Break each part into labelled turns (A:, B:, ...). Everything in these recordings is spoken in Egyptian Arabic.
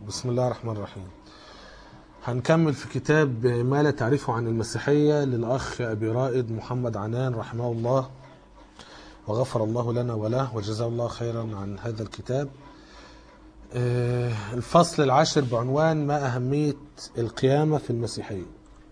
A: بسم الله الرحمن الرحيم هنكمل في كتاب ما لا تعرفه عن المسيحية للأخ أبي رائد محمد عنان رحمه الله وغفر الله لنا وله وجزاه الله خيرا عن هذا الكتاب آه، الفصل العاشر بعنوان ما أهمية القيامة في المسيحية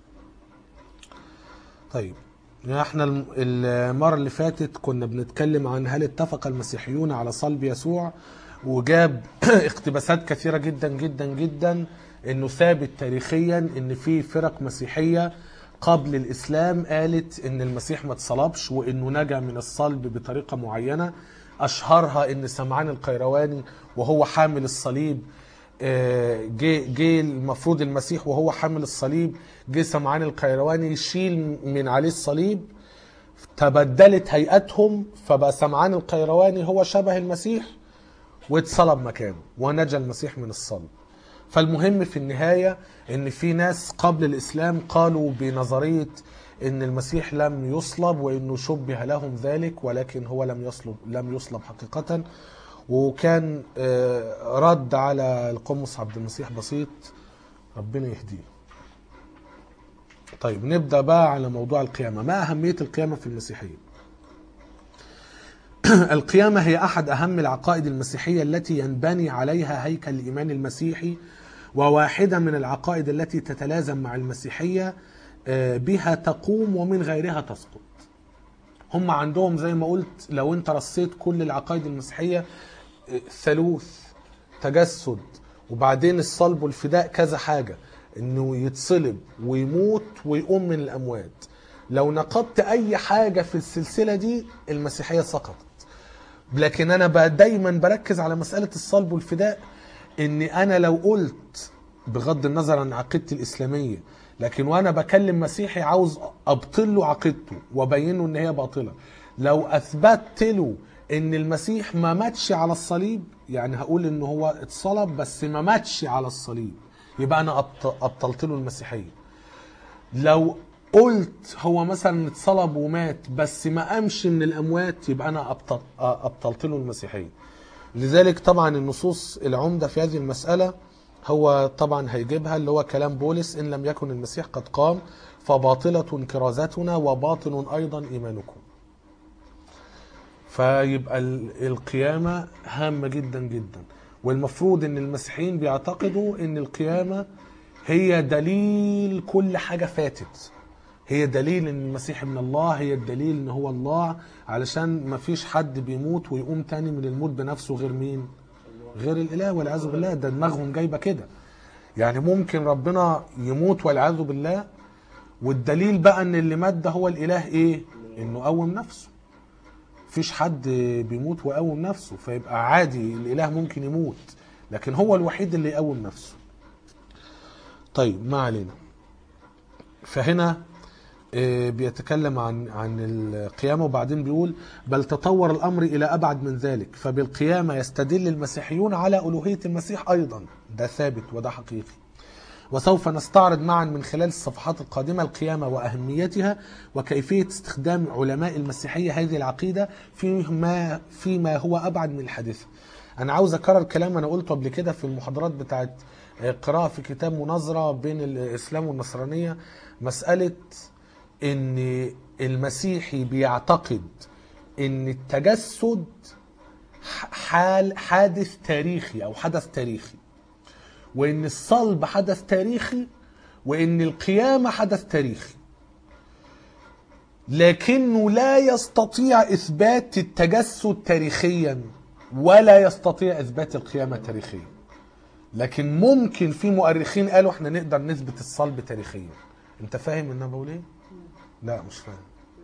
A: طيب احنا الم- المرة اللي فاتت كنا بنتكلم عن هل اتفق المسيحيون على صلب يسوع وجاب اقتباسات كثيرة جدا جدا جدا انه ثابت تاريخيا ان في فرق مسيحية قبل الاسلام قالت ان المسيح ما اتصلبش وانه نجا من الصلب بطريقة معينة اشهرها ان سمعان القيرواني وهو حامل الصليب آه، جه جه المفروض المسيح وهو حامل الصليب جه سمعان القيرواني يشيل من عليه الصليب تبدلت هيئتهم فبقى سمعان القيرواني هو شبه المسيح واتصلب مكانه ونجا المسيح من الصلب فالمهم في النهاية ان في ناس قبل الاسلام قالوا بنظرية ان المسيح لم يصلب وانه شبه لهم ذلك ولكن هو لم يصلب لم يصلب حقيقة وكان آه، رد على القمص عبد المسيح بسيط ربنا يهديه طيب نبدأ بقى على موضوع القيامة ما أهمية القيامة في المسيحية القيامة هي أحد أهم العقائد المسيحية التي ينبني عليها هيكل الإيمان المسيحي وواحدة من العقائد التي تتلازم مع المسيحية آه، بها تقوم ومن غيرها تسقط هم عندهم زي ما قلت لو انت رصيت كل العقائد المسيحية آه، ثالوث تجسد وبعدين الصلب والفداء كذا حاجة انه يتصلب ويموت ويقوم من الاموات لو نقضت اي حاجة في السلسلة دي المسيحية سقطت لكن انا بقى دايما بركز على مسألة الصلب والفداء اني انا لو قلت بغض النظر عن عقيدتي الاسلامية لكن وانا بكلم مسيحي عاوز ابطل له عقيدته وابينه ان هي باطلة لو اثبتت له ان المسيح ما ماتش على الصليب يعني هقول ان هو اتصلب بس ما ماتش على الصليب يبقى انا أبط- ابطلت له المسيحيه لو قلت هو مثلا اتصلب ومات بس ما قامش من الاموات يبقى انا أبطل ابطلت له المسيحيه لذلك طبعا النصوص العمده في هذه المساله هو طبعا هيجيبها اللي هو كلام بولس ان لم يكن المسيح قد قام فباطله كرازتنا وباطل ايضا ايمانكم فيبقى ال- القيامة هامة جدا جدا والمفروض ان المسيحيين بيعتقدوا ان القيامة هي دليل كل حاجة فاتت هي دليل ان المسيح ابن الله هي الدليل ان هو الله علشان ما فيش حد بيموت ويقوم تاني من الموت بنفسه غير مين غير الاله والعياذ بالله ده دماغهم جايبه كده يعني ممكن ربنا يموت والعياذ بالله والدليل بقى ان اللي مات ده هو الاله ايه انه قوم نفسه مفيش حد بيموت ويقوم نفسه فيبقى عادي الاله ممكن يموت لكن هو الوحيد اللي يقوم نفسه طيب ما علينا فهنا آه، بيتكلم عن عن القيامه وبعدين بيقول بل تطور الامر الى ابعد من ذلك فبالقيامه يستدل المسيحيون على الوهيه المسيح ايضا ده ثابت وده حقيقي وسوف نستعرض معا من خلال الصفحات القادمة القيامة وأهميتها وكيفية استخدام علماء المسيحية هذه العقيدة فيما, فيما هو أبعد من الحادثة أنا عاوز أكرر كلام أنا قلته قبل كده في المحاضرات بتاعت قراءة في كتاب مناظرة بين الإسلام والنصرانية مسألة إن المسيحي بيعتقد إن التجسد حال حادث تاريخي أو حدث تاريخي وان الصلب حدث تاريخي وان القيامه حدث تاريخي لكنه لا يستطيع اثبات التجسد تاريخيا ولا يستطيع اثبات القيامه تاريخيا لكن ممكن في مؤرخين قالوا احنا نقدر نثبت الصلب تاريخيا انت فاهم ان انا بقول ايه لا مش فاهم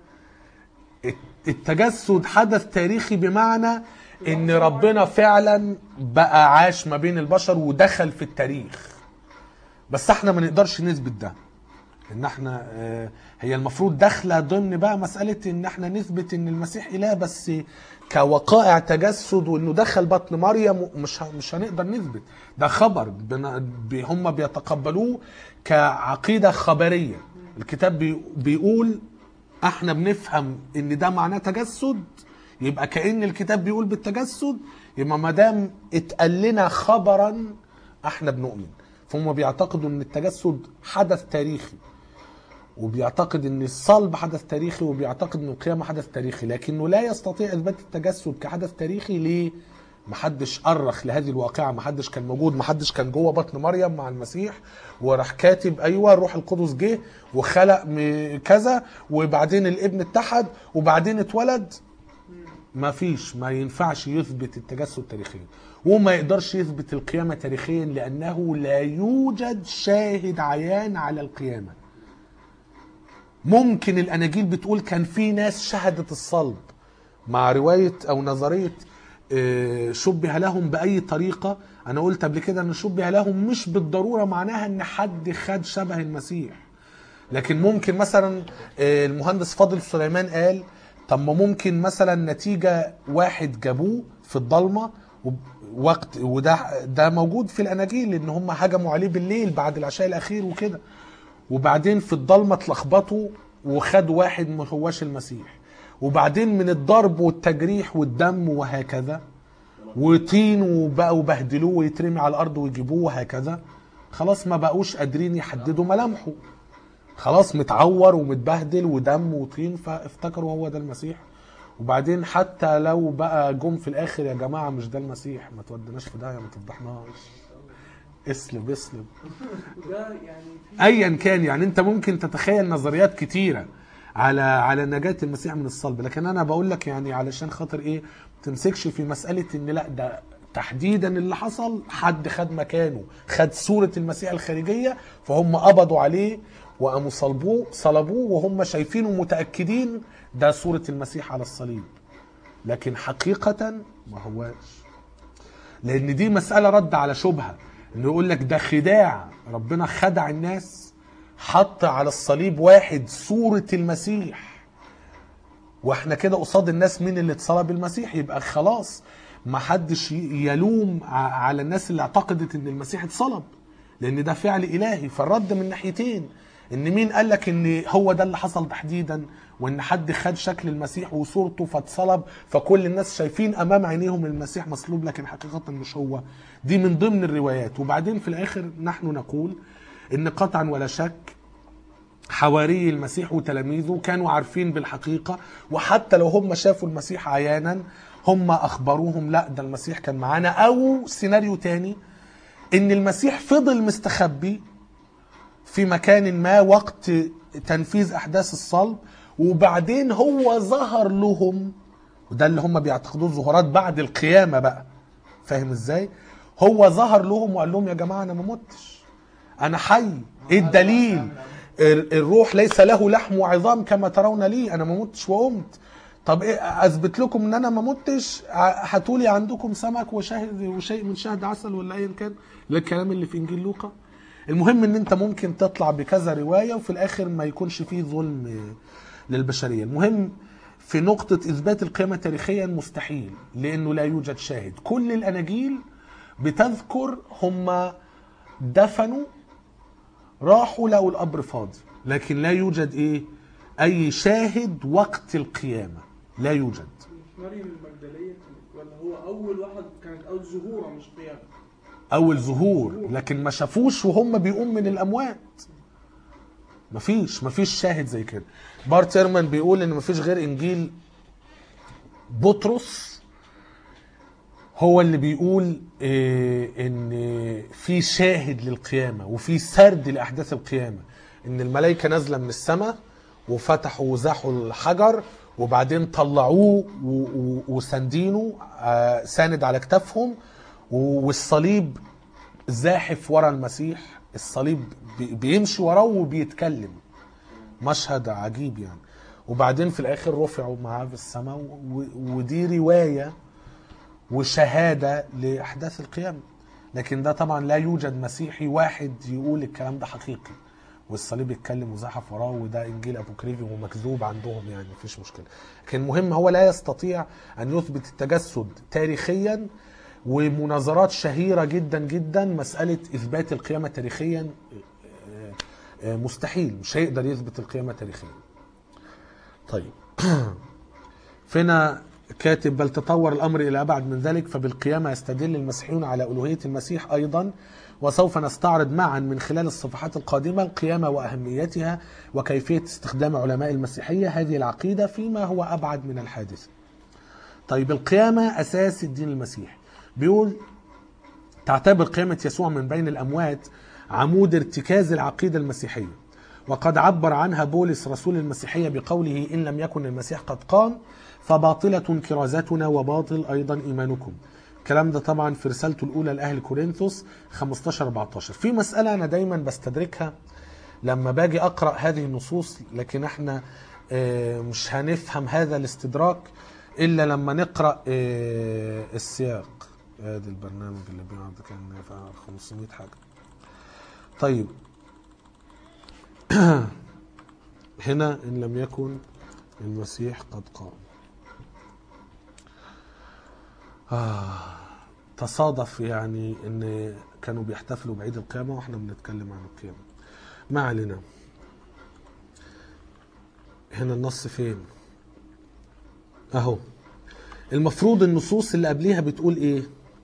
A: التجسد حدث تاريخي بمعنى ان ربنا فعلا بقى عاش ما بين البشر ودخل في التاريخ بس احنا ما نقدرش نثبت ده ان احنا آه، هي المفروض داخله ضمن بقى مساله ان احنا نثبت ان المسيح اله بس كوقائع تجسد وانه دخل بطن مريم مش ه- مش هنقدر نثبت ده خبر بن- ب- هم بيتقبلوه كعقيده خبريه الكتاب بي- بيقول احنا بنفهم ان ده معناه تجسد يبقى كأن الكتاب بيقول بالتجسد يبقى ما دام اتقال لنا خبرا احنا بنؤمن فهم بيعتقدوا ان التجسد حدث تاريخي وبيعتقد ان الصلب حدث تاريخي وبيعتقد ان القيامه حدث تاريخي لكنه لا يستطيع اثبات التجسد كحدث تاريخي ليه محدش أرخ لهذه الواقعة محدش كان موجود محدش كان جوه بطن مريم مع المسيح وراح كاتب أيوة الروح القدس جه وخلق م- كذا وبعدين الابن اتحد وبعدين اتولد ما فيش ما ينفعش يثبت التجسد تاريخيا وما يقدرش يثبت القيامة تاريخيا لأنه لا يوجد شاهد عيان على القيامة ممكن الاناجيل بتقول كان في ناس شهدت الصلب مع روايه او نظريه آه، شبه لهم باي طريقه انا قلت قبل كده ان شبه لهم مش بالضروره معناها ان حد خد شبه المسيح لكن ممكن مثلا آه، المهندس فاضل سليمان قال طب ما ممكن مثلا نتيجه واحد جابوه في الضلمه وب- وقت وده ده موجود في الاناجيل ان هم هجموا عليه بالليل بعد العشاء الاخير وكده وبعدين في الضلمه اتلخبطوا وخدوا واحد ما هواش المسيح وبعدين من الضرب والتجريح والدم وهكذا وطين وبقوا بهدلوه ويترمي على الارض ويجيبوه وهكذا خلاص ما بقوش قادرين يحددوا ملامحه خلاص متعور ومتبهدل ودم وطين فافتكروا هو ده المسيح وبعدين حتى لو بقى جم في الاخر يا جماعه مش ده المسيح ما تودناش في داهيه ما تفضحناش اسلب اسلب
B: وده يعني في
A: ايا كان يعني انت ممكن تتخيل نظريات كتيره على على نجاه المسيح من الصلب لكن انا بقول لك يعني علشان خاطر ايه ما تمسكش في مساله ان لا ده تحديدا اللي حصل حد خد مكانه خد صوره المسيح الخارجيه فهم قبضوا عليه وقاموا صلبوه صلبوه وهم شايفينه متاكدين ده صوره المسيح على الصليب لكن حقيقه ما هواش لان دي مساله رد على شبهه انه يقول لك ده خداع ربنا خدع الناس حط على الصليب واحد صوره المسيح واحنا كده قصاد الناس مين اللي اتصلب المسيح يبقى خلاص ما حدش ي- يلوم ع- على الناس اللي اعتقدت ان المسيح اتصلب لان ده فعل الهي فالرد من ناحيتين ان مين قال لك ان هو ده اللي حصل تحديدا وان حد خد شكل المسيح وصورته فاتصلب فكل الناس شايفين امام عينيهم المسيح مصلوب لكن حقيقه مش هو دي من ضمن الروايات وبعدين في الاخر نحن نقول ان قطعا ولا شك حواري المسيح وتلاميذه كانوا عارفين بالحقيقة وحتى لو هم شافوا المسيح عيانا هم أخبروهم لا ده المسيح كان معانا أو سيناريو تاني إن المسيح فضل مستخبي في مكان ما وقت تنفيذ أحداث الصلب وبعدين هو ظهر لهم وده اللي هم بيعتقدوه ظهورات بعد القيامة بقى فاهم ازاي هو ظهر لهم وقال لهم يا جماعة أنا ما متش أنا حي إيه الدليل ال- الروح ليس له لحم وعظام كما ترون لي انا ما متش وقمت طب ايه اثبت لكم ان انا ما متش ع- هاتولي عندكم سمك وشاهد وشيء من شهد عسل ولا ايا كان الكلام اللي في انجيل لوقا المهم ان انت ممكن تطلع بكذا روايه وفي الاخر ما يكونش فيه ظلم للبشريه المهم في نقطة إثبات القيامة تاريخيا مستحيل لأنه لا يوجد شاهد كل الأناجيل بتذكر هم دفنوا راحوا لقوا القبر فاضي لكن لا يوجد ايه اي شاهد وقت القيامه لا يوجد
B: مريم المجدلية كانت ولا هو أول واحد كانت أول ظهورة مش قيامة
A: اول ظهور لكن ما شافوش وهم بيقوم من الاموات مفيش مفيش شاهد زي كده بارت ايرمان بيقول ان مفيش غير انجيل بطرس هو اللي بيقول إيه ان في شاهد للقيامه وفي سرد لاحداث القيامه ان الملائكه نازله من السماء وفتحوا وزاحوا الحجر وبعدين طلعوه و- و- وساندينه آه، ساند على كتافهم و- والصليب زاحف ورا المسيح الصليب بي- بيمشي وراه وبيتكلم مشهد عجيب يعني وبعدين في الاخر رفعوا معاه في السماء و- ودي روايه وشهاده لاحداث القيامه لكن ده طبعا لا يوجد مسيحي واحد يقول الكلام ده حقيقي والصليب يتكلم وزحف وراه وده انجيل ابوكريفي ومكذوب عندهم يعني مفيش مشكله لكن المهم هو لا يستطيع ان يثبت التجسد تاريخيا ومناظرات شهيره جدا جدا مساله اثبات القيامه تاريخيا آه، آه، مستحيل مش هيقدر يثبت القيامه تاريخيا طيب فينا كاتب بل تطور الامر الى ابعد من ذلك فبالقيامه يستدل المسيحيون على الوهيه المسيح ايضا وسوف نستعرض معا من خلال الصفحات القادمه القيامه واهميتها وكيفيه استخدام علماء المسيحيه هذه العقيده فيما هو ابعد من الحادثه. طيب القيامه اساس الدين المسيحي. بيقول تعتبر قيامة يسوع من بين الأموات عمود ارتكاز العقيدة المسيحية وقد عبر عنها بولس رسول المسيحية بقوله إن لم يكن المسيح قد قام فباطلة كرازتنا وباطل أيضا إيمانكم الكلام ده طبعا في رسالته الأولى لأهل كورنثوس 15 14 في مسألة أنا دايما بستدركها لما باجي أقرأ هذه النصوص لكن احنا آه، مش هنفهم هذا الاستدراك إلا لما نقرأ آه، السياق ادي البرنامج اللي بيقعد كان نافع 500 حاجة طيب هنا إن لم يكن المسيح قد قام آه تصادف يعني ان كانوا بيحتفلوا بعيد القيامة واحنا بنتكلم عن القيامة ما علينا هنا النص فين اهو المفروض النصوص اللي قبليها بتقول ايه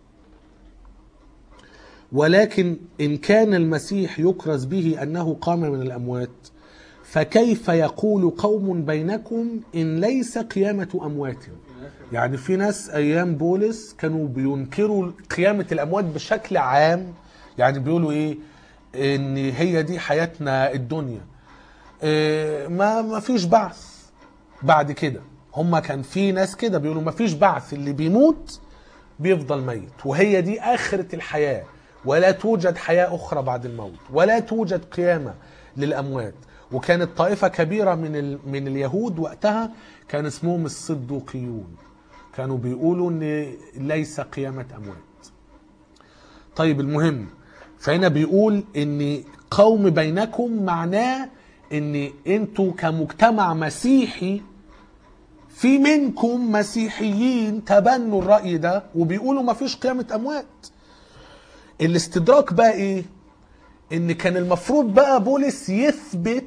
A: ولكن ان كان المسيح يكرز به انه قام من الاموات فكيف يقول قوم بينكم ان ليس قيامه اموات يعني في ناس ايام بولس كانوا بينكروا قيامه الاموات بشكل عام يعني بيقولوا ايه ان هي دي حياتنا الدنيا إيه ما ما فيش بعث بعد كده هما كان في ناس كده بيقولوا ما فيش بعث اللي بيموت بيفضل ميت وهي دي آخرة الحياة ولا توجد حياة أخرى بعد الموت ولا توجد قيامة للأموات وكانت طائفة كبيرة من ال... من اليهود وقتها كان اسمهم الصدوقيون كانوا بيقولوا ان ليس قيامة أموات طيب المهم فهنا بيقول ان قوم بينكم معناه ان انتوا كمجتمع مسيحي في منكم مسيحيين تبنوا الرأي ده وبيقولوا ما فيش قيامة أموات الاستدراك بقى ايه ان كان المفروض بقى بولس يثبت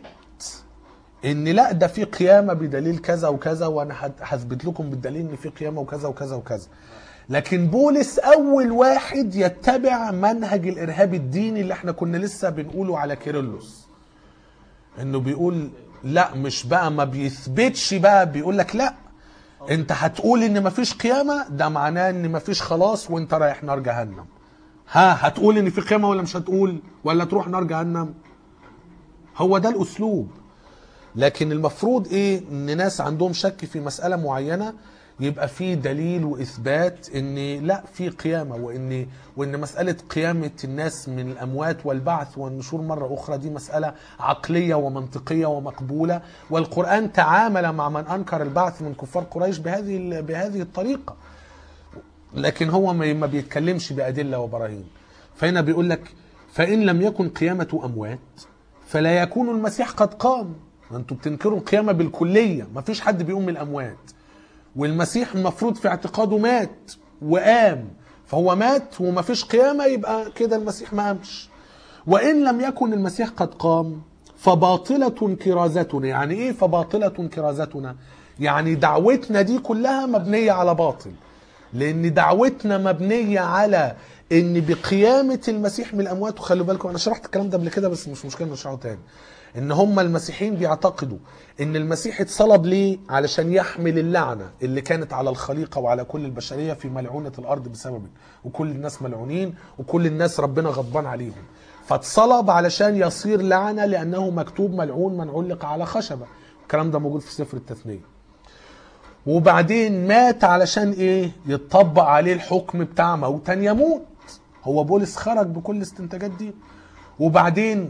A: ان لا ده في قيامة بدليل كذا وكذا وانا هت- هثبت لكم بالدليل ان في قيامة وكذا وكذا وكذا لكن بولس اول واحد يتبع منهج الارهاب الديني اللي احنا كنا لسه بنقوله على كيرلس انه بيقول لا مش بقى ما بيثبتش بقى بيقول لك لا انت هتقول ان مفيش قيامة ده معناه ان مفيش خلاص وانت رايح نار جهنم ها هتقول ان في قيامة ولا مش هتقول ولا تروح نار جهنم هو ده الاسلوب لكن المفروض ايه ان ناس عندهم شك في مسألة معينة يبقى في دليل واثبات ان لا في قيامة وان وان مسألة قيامة الناس من الاموات والبعث والنشور مرة اخرى دي مسألة عقلية ومنطقية ومقبولة والقرآن تعامل مع من انكر البعث من كفار قريش بهذه ال- بهذه الطريقة لكن هو ما ما بيتكلمش بأدلة وبراهين فهنا بيقول لك فإن لم يكن قيامة أموات فلا يكون المسيح قد قام انتوا بتنكروا القيامة بالكلية ما فيش حد بيقوم من الأموات والمسيح المفروض في اعتقاده مات وقام فهو مات وما فيش قيامة يبقى كده المسيح ما قامش وإن لم يكن المسيح قد قام فباطلة كرازتنا يعني إيه فباطلة كرازتنا يعني دعوتنا دي كلها مبنية على باطل لأن دعوتنا مبنية على إن بقيامة المسيح من الأموات وخلوا بالكم أنا شرحت الكلام ده قبل كده بس مش مشكلة نشرحه تاني إن هم المسيحيين بيعتقدوا إن المسيح اتصلب ليه علشان يحمل اللعنة اللي كانت على الخليقة وعلى كل البشرية في ملعونة الأرض بسببه وكل الناس ملعونين وكل الناس ربنا غضبان عليهم فاتصلب علشان يصير لعنة لأنه مكتوب ملعون من علق على خشبة الكلام ده موجود في سفر التثنية وبعدين مات علشان ايه يتطبق عليه الحكم بتاع موتا يموت هو بولس خرج بكل الاستنتاجات دي وبعدين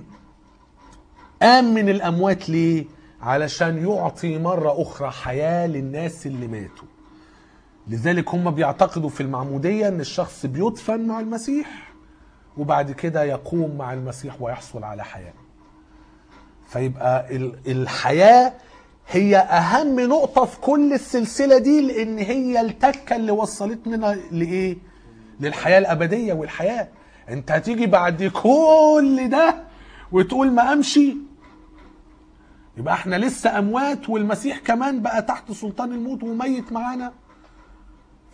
A: قام من الاموات ليه علشان يعطي مرة اخرى حياة للناس اللي ماتوا لذلك هم بيعتقدوا في المعمودية ان الشخص بيدفن مع المسيح وبعد كده يقوم مع المسيح ويحصل على حياه فيبقى ال- الحياة هي أهم نقطة في كل السلسلة دي لأن هي التكة اللي وصلتنا لإيه؟ للحياة الأبدية والحياة أنت هتيجي بعد كل ده وتقول ما أمشي يبقى احنا لسه أموات والمسيح كمان بقى تحت سلطان الموت وميت معانا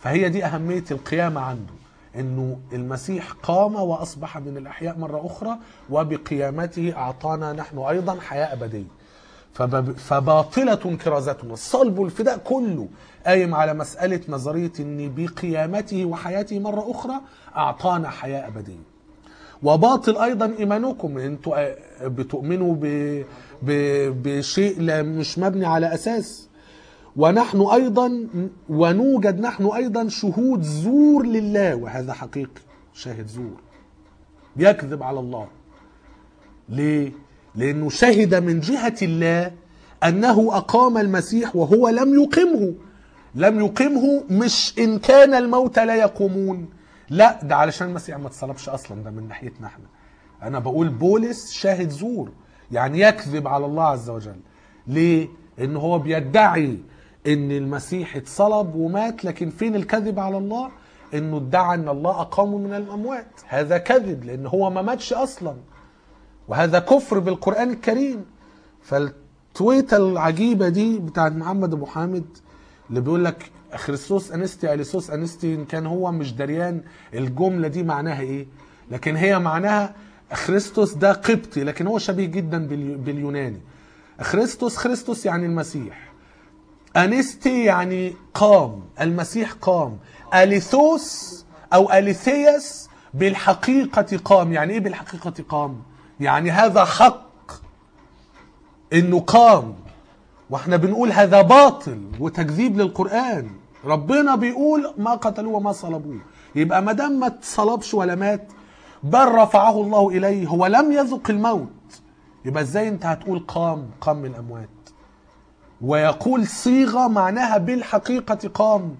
A: فهي دي أهمية القيامة عنده انه المسيح قام واصبح من الاحياء مره اخرى وبقيامته اعطانا نحن ايضا حياه ابديه فب- فباطله كرازتنا الصلب والفداء كله قايم على مساله نظريه ان بقيامته وحياته مره اخرى اعطانا حياه ابديه وباطل ايضا ايمانكم انتوا بتؤمنوا ب... ب... بشيء لا مش مبني على اساس ونحن ايضا ونوجد نحن ايضا شهود زور لله وهذا حقيقي شاهد زور يكذب على الله ليه لانه شهد من جهه الله انه اقام المسيح وهو لم يقمه لم يقمه مش ان كان الموتى لا يقومون لا ده علشان المسيح ما اتصلبش اصلا ده من ناحيتنا احنا انا بقول بولس شاهد زور يعني يكذب على الله عز وجل ليه ان هو بيدعي ان المسيح اتصلب ومات لكن فين الكذب على الله انه ادعى ان الله اقامه من الاموات هذا كذب لان هو ما ماتش اصلا وهذا كفر بالقران الكريم فالتويته العجيبه دي بتاعت محمد ابو حامد اللي بيقول لك خريستوس انستي اليسوس انستي ان كان هو مش دريان الجمله دي معناها ايه لكن هي معناها خريستوس ده قبطي لكن هو شبيه جدا باليو- باليوناني خريستوس خريستوس يعني المسيح انستي يعني قام المسيح قام اليثوس او اليثياس بالحقيقه قام يعني ايه بالحقيقه قام يعني هذا حق انه قام واحنا بنقول هذا باطل وتكذيب للقران ربنا بيقول ما قتلوه وما صلبوه يبقى ما دام ما اتصلبش ولا مات بل رفعه الله اليه هو لم يذق الموت يبقى ازاي انت هتقول قام قام من الاموات ويقول صيغه معناها بالحقيقه قام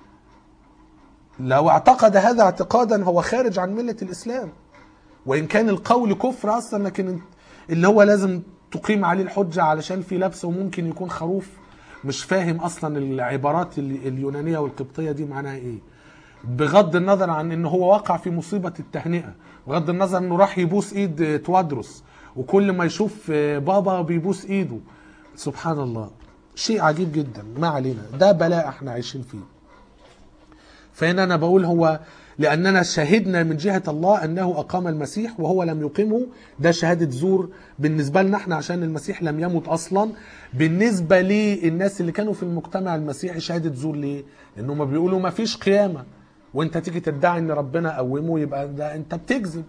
A: لو اعتقد هذا اعتقادا هو خارج عن مله الاسلام وان كان القول كفر اصلا لكن انت- اللي هو لازم تقيم عليه الحجه علشان في لبس وممكن يكون خروف مش فاهم اصلا العبارات ال- اليونانيه والقبطيه دي معناها ايه بغض النظر عن ان هو وقع في مصيبه التهنئه بغض النظر انه راح يبوس ايد توادرس وكل ما يشوف بابا بيبوس ايده سبحان الله شيء عجيب جدا ما علينا ده بلاء احنا عايشين فيه فهنا انا بقول هو لاننا شهدنا من جهه الله انه اقام المسيح وهو لم يقمه ده شهاده زور بالنسبه لنا احنا عشان المسيح لم يمت اصلا بالنسبه للناس اللي كانوا في المجتمع المسيحي شهاده زور ليه؟ لانهم بيقولوا ما فيش قيامه وانت تيجي تدعي ان ربنا قومه يبقى ده انت بتكذب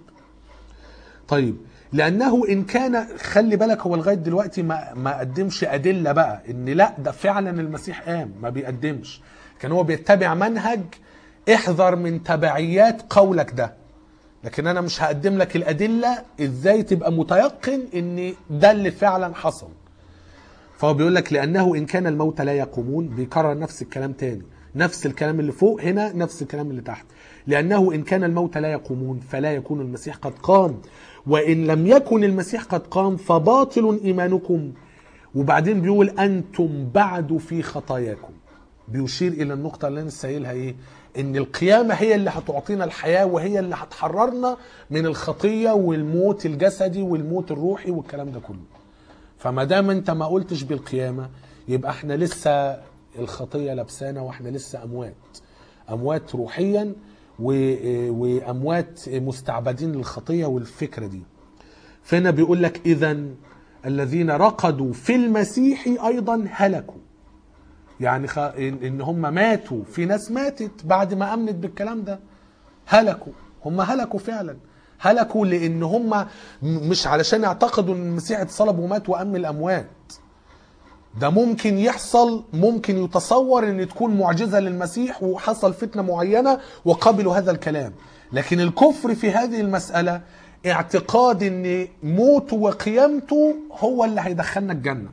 A: طيب لانه ان كان خلي بالك هو لغايه دلوقتي ما ما قدمش ادله بقى ان لا ده فعلا المسيح قام ما بيقدمش كان هو بيتبع منهج احذر من تبعيات قولك ده لكن انا مش هقدم لك الادله ازاي تبقى متيقن ان ده اللي فعلا حصل فهو بيقول لك لانه ان كان الموتى لا يقومون بيكرر نفس الكلام تاني نفس الكلام اللي فوق هنا نفس الكلام اللي تحت لانه ان كان الموتى لا يقومون فلا يكون المسيح قد قام وان لم يكن المسيح قد قام فباطل ايمانكم وبعدين بيقول انتم بعد في خطاياكم بيشير الى النقطه اللي انا لسه قايلها ايه ان القيامه هي اللي هتعطينا الحياه وهي اللي هتحررنا من الخطيه والموت الجسدي والموت الروحي والكلام ده كله فما دام انت ما قلتش بالقيامه يبقى احنا لسه الخطيه لبسانا واحنا لسه اموات اموات روحيا و- واموات مستعبدين للخطيه والفكره دي فهنا بيقول لك اذا الذين رقدوا في المسيح ايضا هلكوا يعني خ... ان إن هم ماتوا في ناس ماتت بعد ما امنت بالكلام ده هلكوا هم هلكوا فعلا هلكوا لان هم م- مش علشان يعتقدوا ان المسيح اتصلب ومات وام الاموات ده ممكن يحصل ممكن يتصور ان تكون معجزه للمسيح وحصل فتنه معينه وقبلوا هذا الكلام لكن الكفر في هذه المساله اعتقاد ان موته وقيامته هو اللي هيدخلنا الجنه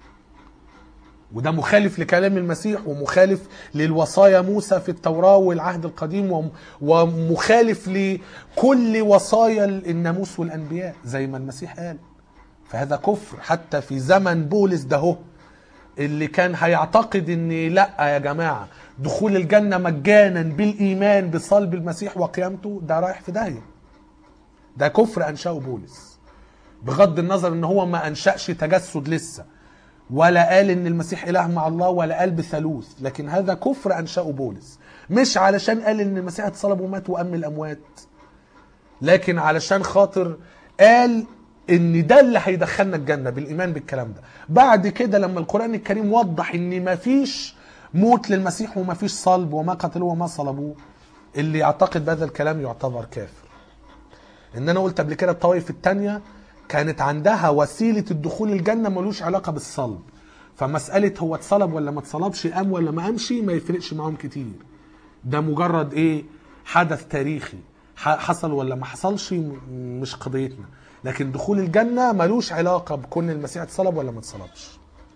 A: وده مخالف لكلام المسيح ومخالف للوصايا موسى في التوراة والعهد القديم وم- ومخالف لكل وصايا الناموس والأنبياء زي ما المسيح قال فهذا كفر حتى في زمن بولس ده هو اللي كان هيعتقد ان لا يا جماعة دخول الجنة مجانا بالإيمان بصلب المسيح وقيامته ده رايح في داهية ده كفر أنشأه بولس بغض النظر ان هو ما أنشأش تجسد لسه ولا قال ان المسيح اله مع الله ولا قال بثالوث لكن هذا كفر انشاه بولس مش علشان قال ان المسيح اتصلب ومات وام الاموات لكن علشان خاطر قال ان ده اللي هيدخلنا الجنه بالايمان بالكلام ده بعد كده لما القران الكريم وضح ان مفيش موت للمسيح ومفيش صلب وما قتلوه وما صلبوه اللي يعتقد بهذا الكلام يعتبر كافر ان انا قلت قبل كده الطوائف التانية كانت عندها وسيلة الدخول الجنة ملوش علاقة بالصلب فمسألة هو اتصلب ولا ما اتصلبش قام ولا ما قامش ما يفرقش معاهم كتير ده مجرد ايه حدث تاريخي ح- حصل ولا ما حصلش م- مش قضيتنا لكن دخول الجنة ملوش علاقة بكون المسيح اتصلب ولا ما اتصلبش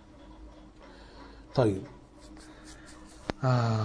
A: طيب آه.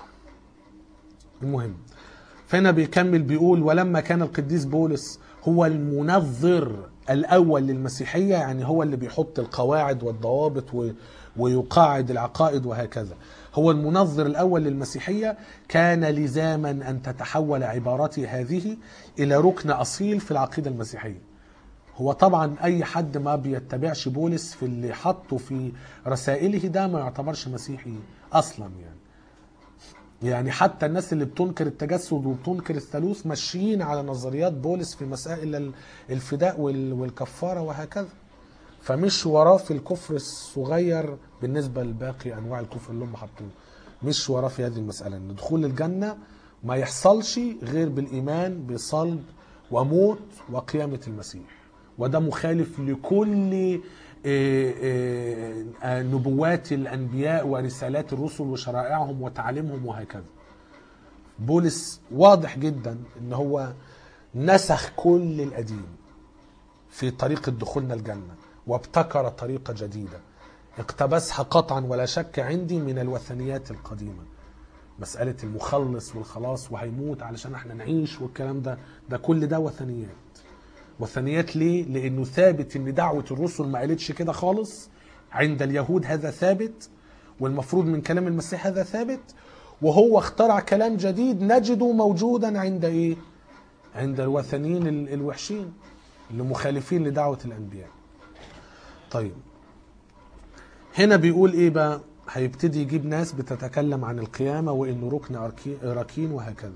A: المهم فهنا بيكمل بيقول ولما كان القديس بولس هو المنظر الاول للمسيحيه يعني هو اللي بيحط القواعد والضوابط و- ويقاعد العقائد وهكذا هو المنظر الاول للمسيحيه كان لزاما ان تتحول عبارته هذه الى ركن اصيل في العقيده المسيحيه هو طبعا اي حد ما بيتبعش بولس في اللي حطه في رسائله ده ما يعتبرش مسيحي اصلا يعني يعني حتى الناس اللي بتنكر التجسد وبتنكر الثالوث ماشيين على نظريات بولس في مسائل ال- الفداء وال- والكفاره وهكذا فمش وراه في الكفر الصغير بالنسبه لباقي انواع الكفر اللي هم حاطينه مش وراه في هذه المساله ان دخول الجنه ما يحصلش غير بالايمان بصلب وموت وقيامه المسيح وده مخالف لكل آه، آه، آه، نبوات الانبياء ورسالات الرسل وشرائعهم وتعليمهم وهكذا بولس واضح جدا ان هو نسخ كل القديم في طريقة دخولنا الجنة وابتكر طريقة جديدة اقتبسها قطعا ولا شك عندي من الوثنيات القديمة مسألة المخلص والخلاص وهيموت علشان احنا نعيش والكلام ده ده كل ده وثنيات وثنيات ليه؟ لأنه ثابت إن دعوة الرسل ما قالتش كده خالص عند اليهود هذا ثابت والمفروض من كلام المسيح هذا ثابت وهو اخترع كلام جديد نجده موجودا عند ايه؟ عند الوثنيين ال- الوحشين اللي مخالفين لدعوة الأنبياء. طيب هنا بيقول ايه بقى؟ هيبتدي يجيب ناس بتتكلم عن القيامة وإنه ركن أركي- راكين وهكذا.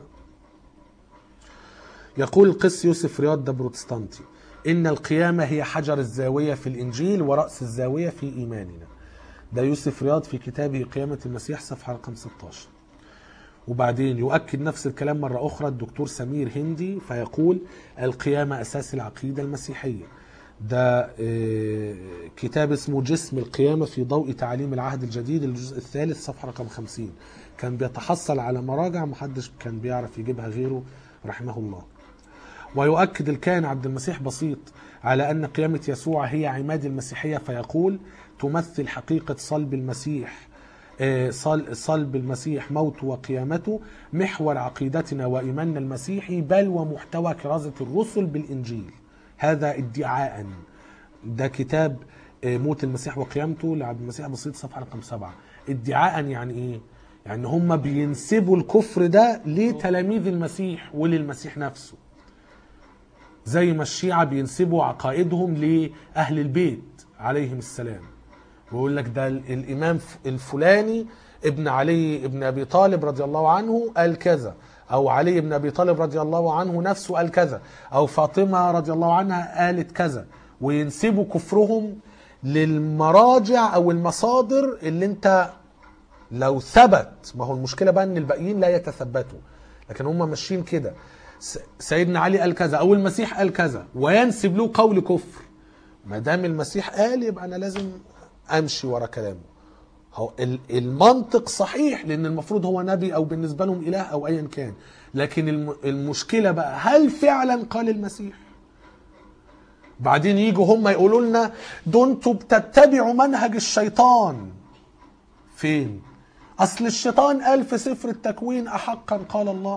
A: يقول القس يوسف رياض ده بروتستانتي إن القيامة هي حجر الزاوية في الإنجيل ورأس الزاوية في إيماننا ده يوسف رياض في كتابه قيامة المسيح صفحة رقم 16 وبعدين يؤكد نفس الكلام مرة أخرى الدكتور سمير هندي فيقول القيامة أساس العقيدة المسيحية ده آه، كتاب اسمه جسم القيامة في ضوء تعاليم العهد الجديد الجزء الثالث صفحة رقم 50 كان بيتحصل على مراجع محدش كان بيعرف يجيبها غيره رحمه الله ويؤكد الكاهن عبد المسيح بسيط على أن قيامة يسوع هي عماد المسيحية فيقول تمثل حقيقة صلب المسيح آه، صل- صلب المسيح موته وقيامته محور عقيدتنا وإيماننا المسيحي بل ومحتوى كرازة الرسل بالإنجيل هذا ادعاء ده كتاب آه، موت المسيح وقيامته لعبد المسيح بسيط صفحة رقم سبعة ادعاء يعني ايه يعني هم بينسبوا الكفر ده لتلاميذ المسيح وللمسيح نفسه زي ما الشيعة بينسبوا عقائدهم لأهل البيت عليهم السلام ويقول لك ده ال- الإمام ف- الفلاني ابن علي ابن أبي طالب رضي الله عنه قال كذا أو علي بن أبي طالب رضي الله عنه نفسه قال كذا أو فاطمة رضي الله عنها قالت كذا وينسبوا كفرهم للمراجع أو المصادر اللي أنت لو ثبت ما هو المشكله بقى ان الباقيين لا يتثبتوا لكن هم ماشيين كده س- سيدنا علي قال كذا او المسيح قال كذا وينسب له قول كفر ما دام المسيح قال يبقى انا لازم امشي ورا كلامه هو ال- المنطق صحيح لان المفروض هو نبي او بالنسبه لهم اله او ايا كان لكن الم- المشكله بقى هل فعلا قال المسيح بعدين يجوا هم يقولوا لنا ده انتوا بتتبعوا منهج الشيطان فين اصل الشيطان قال في سفر التكوين احقا قال الله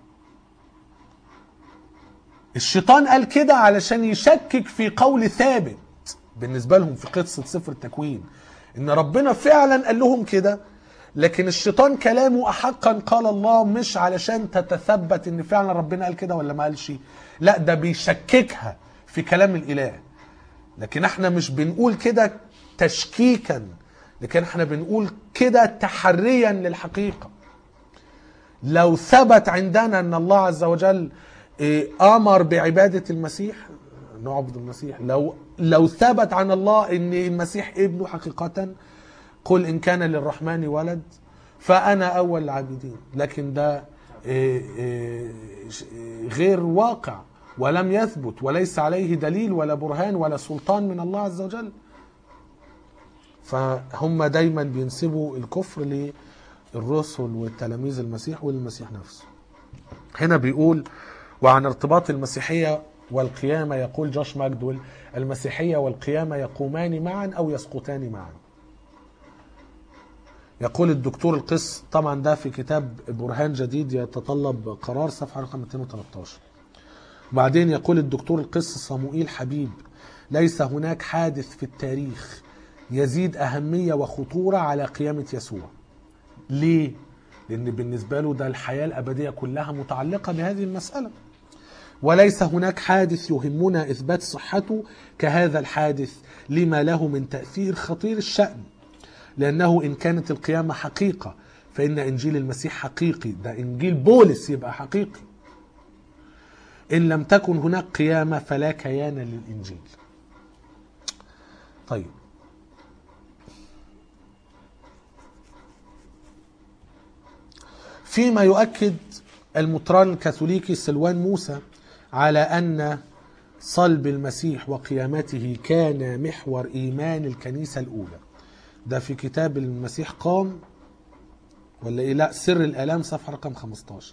A: الشيطان قال كده علشان يشكك في قول ثابت بالنسبه لهم في قصه سفر التكوين ان ربنا فعلا قال لهم كده لكن الشيطان كلامه احقا قال الله مش علشان تتثبت ان فعلا ربنا قال كده ولا ما قالش لا ده بيشككها في كلام الاله لكن احنا مش بنقول كده تشكيكا لكن احنا بنقول كده تحريا للحقيقه لو ثبت عندنا ان الله عز وجل إيه، امر بعباده المسيح نعبد المسيح لو لو ثبت عن الله ان المسيح ابنه حقيقه قل ان كان للرحمن ولد فانا اول العابدين لكن ده إيه، إيه، ش- إيه، غير واقع ولم يثبت وليس عليه دليل ولا برهان ولا سلطان من الله عز وجل فهم دايما بينسبوا الكفر للرسل والتلاميذ المسيح وللمسيح نفسه هنا بيقول وعن ارتباط المسيحية والقيامة يقول جوش ماجدول المسيحية والقيامة يقومان معا أو يسقطان معا يقول الدكتور القس طبعا ده في كتاب برهان جديد يتطلب قرار صفحة رقم 213 وبعدين يقول الدكتور القس صموئيل حبيب ليس هناك حادث في التاريخ يزيد أهمية وخطورة على قيامة يسوع ليه؟ لأن بالنسبة له ده الحياة الأبدية كلها متعلقة بهذه المسألة وليس هناك حادث يهمنا إثبات صحته كهذا الحادث لما له من تأثير خطير الشأن لأنه إن كانت القيامة حقيقة فإن إنجيل المسيح حقيقي ده إنجيل بولس يبقى حقيقي إن لم تكن هناك قيامة فلا كيان للإنجيل طيب فيما يؤكد المطران الكاثوليكي سلوان موسى على أن صلب المسيح وقيامته كان محور إيمان الكنيسة الأولى ده في كتاب المسيح قام ولا إيه لا سر الآلام صفحة رقم 15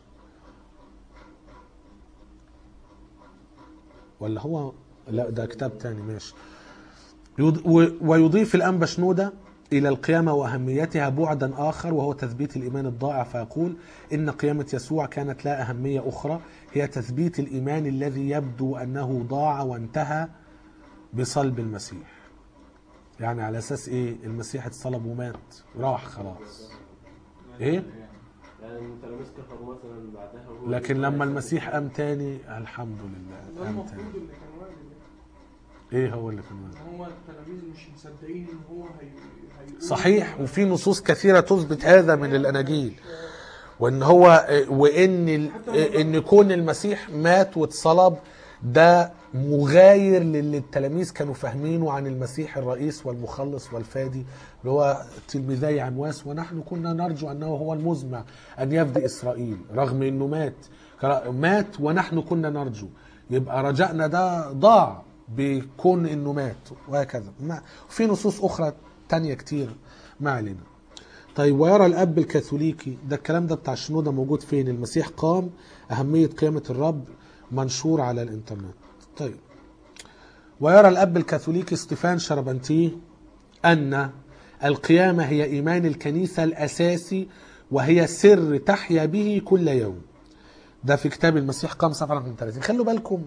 A: ولا هو لا ده كتاب تاني ماشي يض- و- ويضيف الأنبا شنودة إلى القيامة وأهميتها بعدا آخر وهو تثبيت الإيمان الضائع فيقول إن قيامة يسوع كانت لها أهمية أخرى هي تثبيت الإيمان الذي يبدو أنه ضاع وانتهى بصلب المسيح يعني على أساس إيه المسيح اتصلب ومات راح خلاص إيه
C: يعني تلاميذ كفروا مثلا بعدها وهو
A: لكن لما المسيح قام تاني الحمد لله
B: ده
A: قام
B: المفروض
A: تاني
B: اللي كان واجب
A: إيه هو اللي كان واجب؟
B: هو التلاميذ مش مصدقين ان هو هي هيقول
A: صحيح وفي نصوص كثيرة تثبت هذا من الأناجيل وان هو وان ال- ان كون المسيح مات واتصلب ده مغاير للي التلاميذ كانوا فاهمينه عن المسيح الرئيس والمخلص والفادي اللي هو تلميذي عمواس ونحن كنا نرجو انه هو المزمع ان يفدي اسرائيل رغم انه مات مات ونحن كنا نرجو يبقى رجائنا ده ضاع بكون انه مات وهكذا ما- في نصوص اخرى تانية كتير ما علينا طيب ويرى الاب الكاثوليكي ده الكلام ده بتاع الشنوده موجود فين المسيح قام اهميه قيامه الرب منشور على الانترنت طيب ويرى الاب الكاثوليكي ستيفان شربنتيه ان القيامه هي ايمان الكنيسه الاساسي وهي سر تحيا به كل يوم ده في كتاب المسيح قام صفحه رقم 30 خلوا بالكم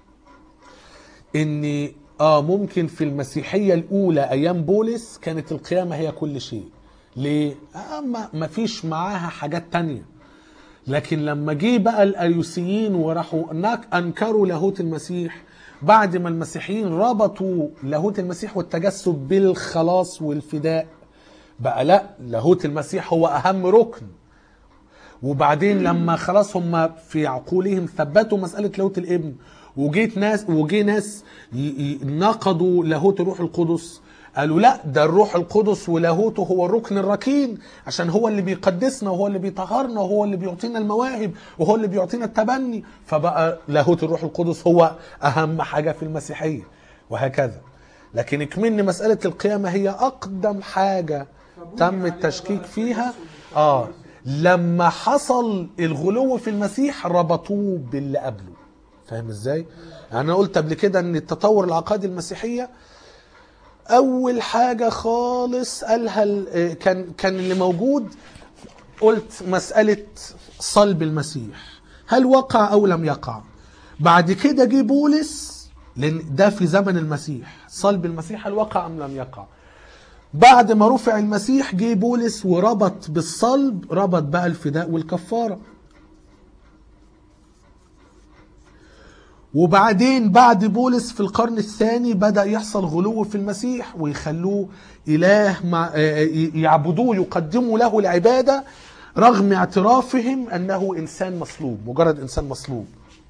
A: ان اه ممكن في المسيحيه الاولى ايام بولس كانت القيامه هي كل شيء ليه آه ما ما فيش معاها حاجات تانية لكن لما جه بقى الاريوسيين وراحوا هناك انكروا لاهوت المسيح بعد ما المسيحيين ربطوا لاهوت المسيح والتجسد بالخلاص والفداء بقى لا لاهوت المسيح هو اهم ركن وبعدين لما خلاص هم في عقولهم ثبتوا مسألة لاهوت الابن وجيت ناس وجي ناس ي- ي- نقضوا لاهوت الروح القدس قالوا لا ده الروح القدس ولاهوته هو الركن الركين عشان هو اللي بيقدسنا وهو اللي بيطهرنا وهو اللي بيعطينا المواهب وهو اللي بيعطينا التبني فبقى لاهوت الروح القدس هو اهم حاجة في المسيحية وهكذا لكن اكمن مسألة القيامة هي أقدم حاجة تم التشكيك فيها اه لما حصل الغلو في المسيح ربطوه باللي قبله فاهم ازاي يعني انا قلت قبل كده ان التطور العقائدي المسيحيه اول حاجه خالص قالها ال- كان كان اللي موجود قلت مساله صلب المسيح هل وقع او لم يقع بعد كده جه بولس لان ده في زمن المسيح صلب المسيح هل وقع ام لم يقع بعد ما رفع المسيح جه بولس وربط بالصلب ربط بقى الفداء والكفاره وبعدين بعد بولس في القرن الثاني بدأ يحصل غلو في المسيح ويخلوه إله مع آه، يعبدوه يقدموا له العبادة رغم اعترافهم أنه إنسان مصلوب مجرد إنسان مصلوب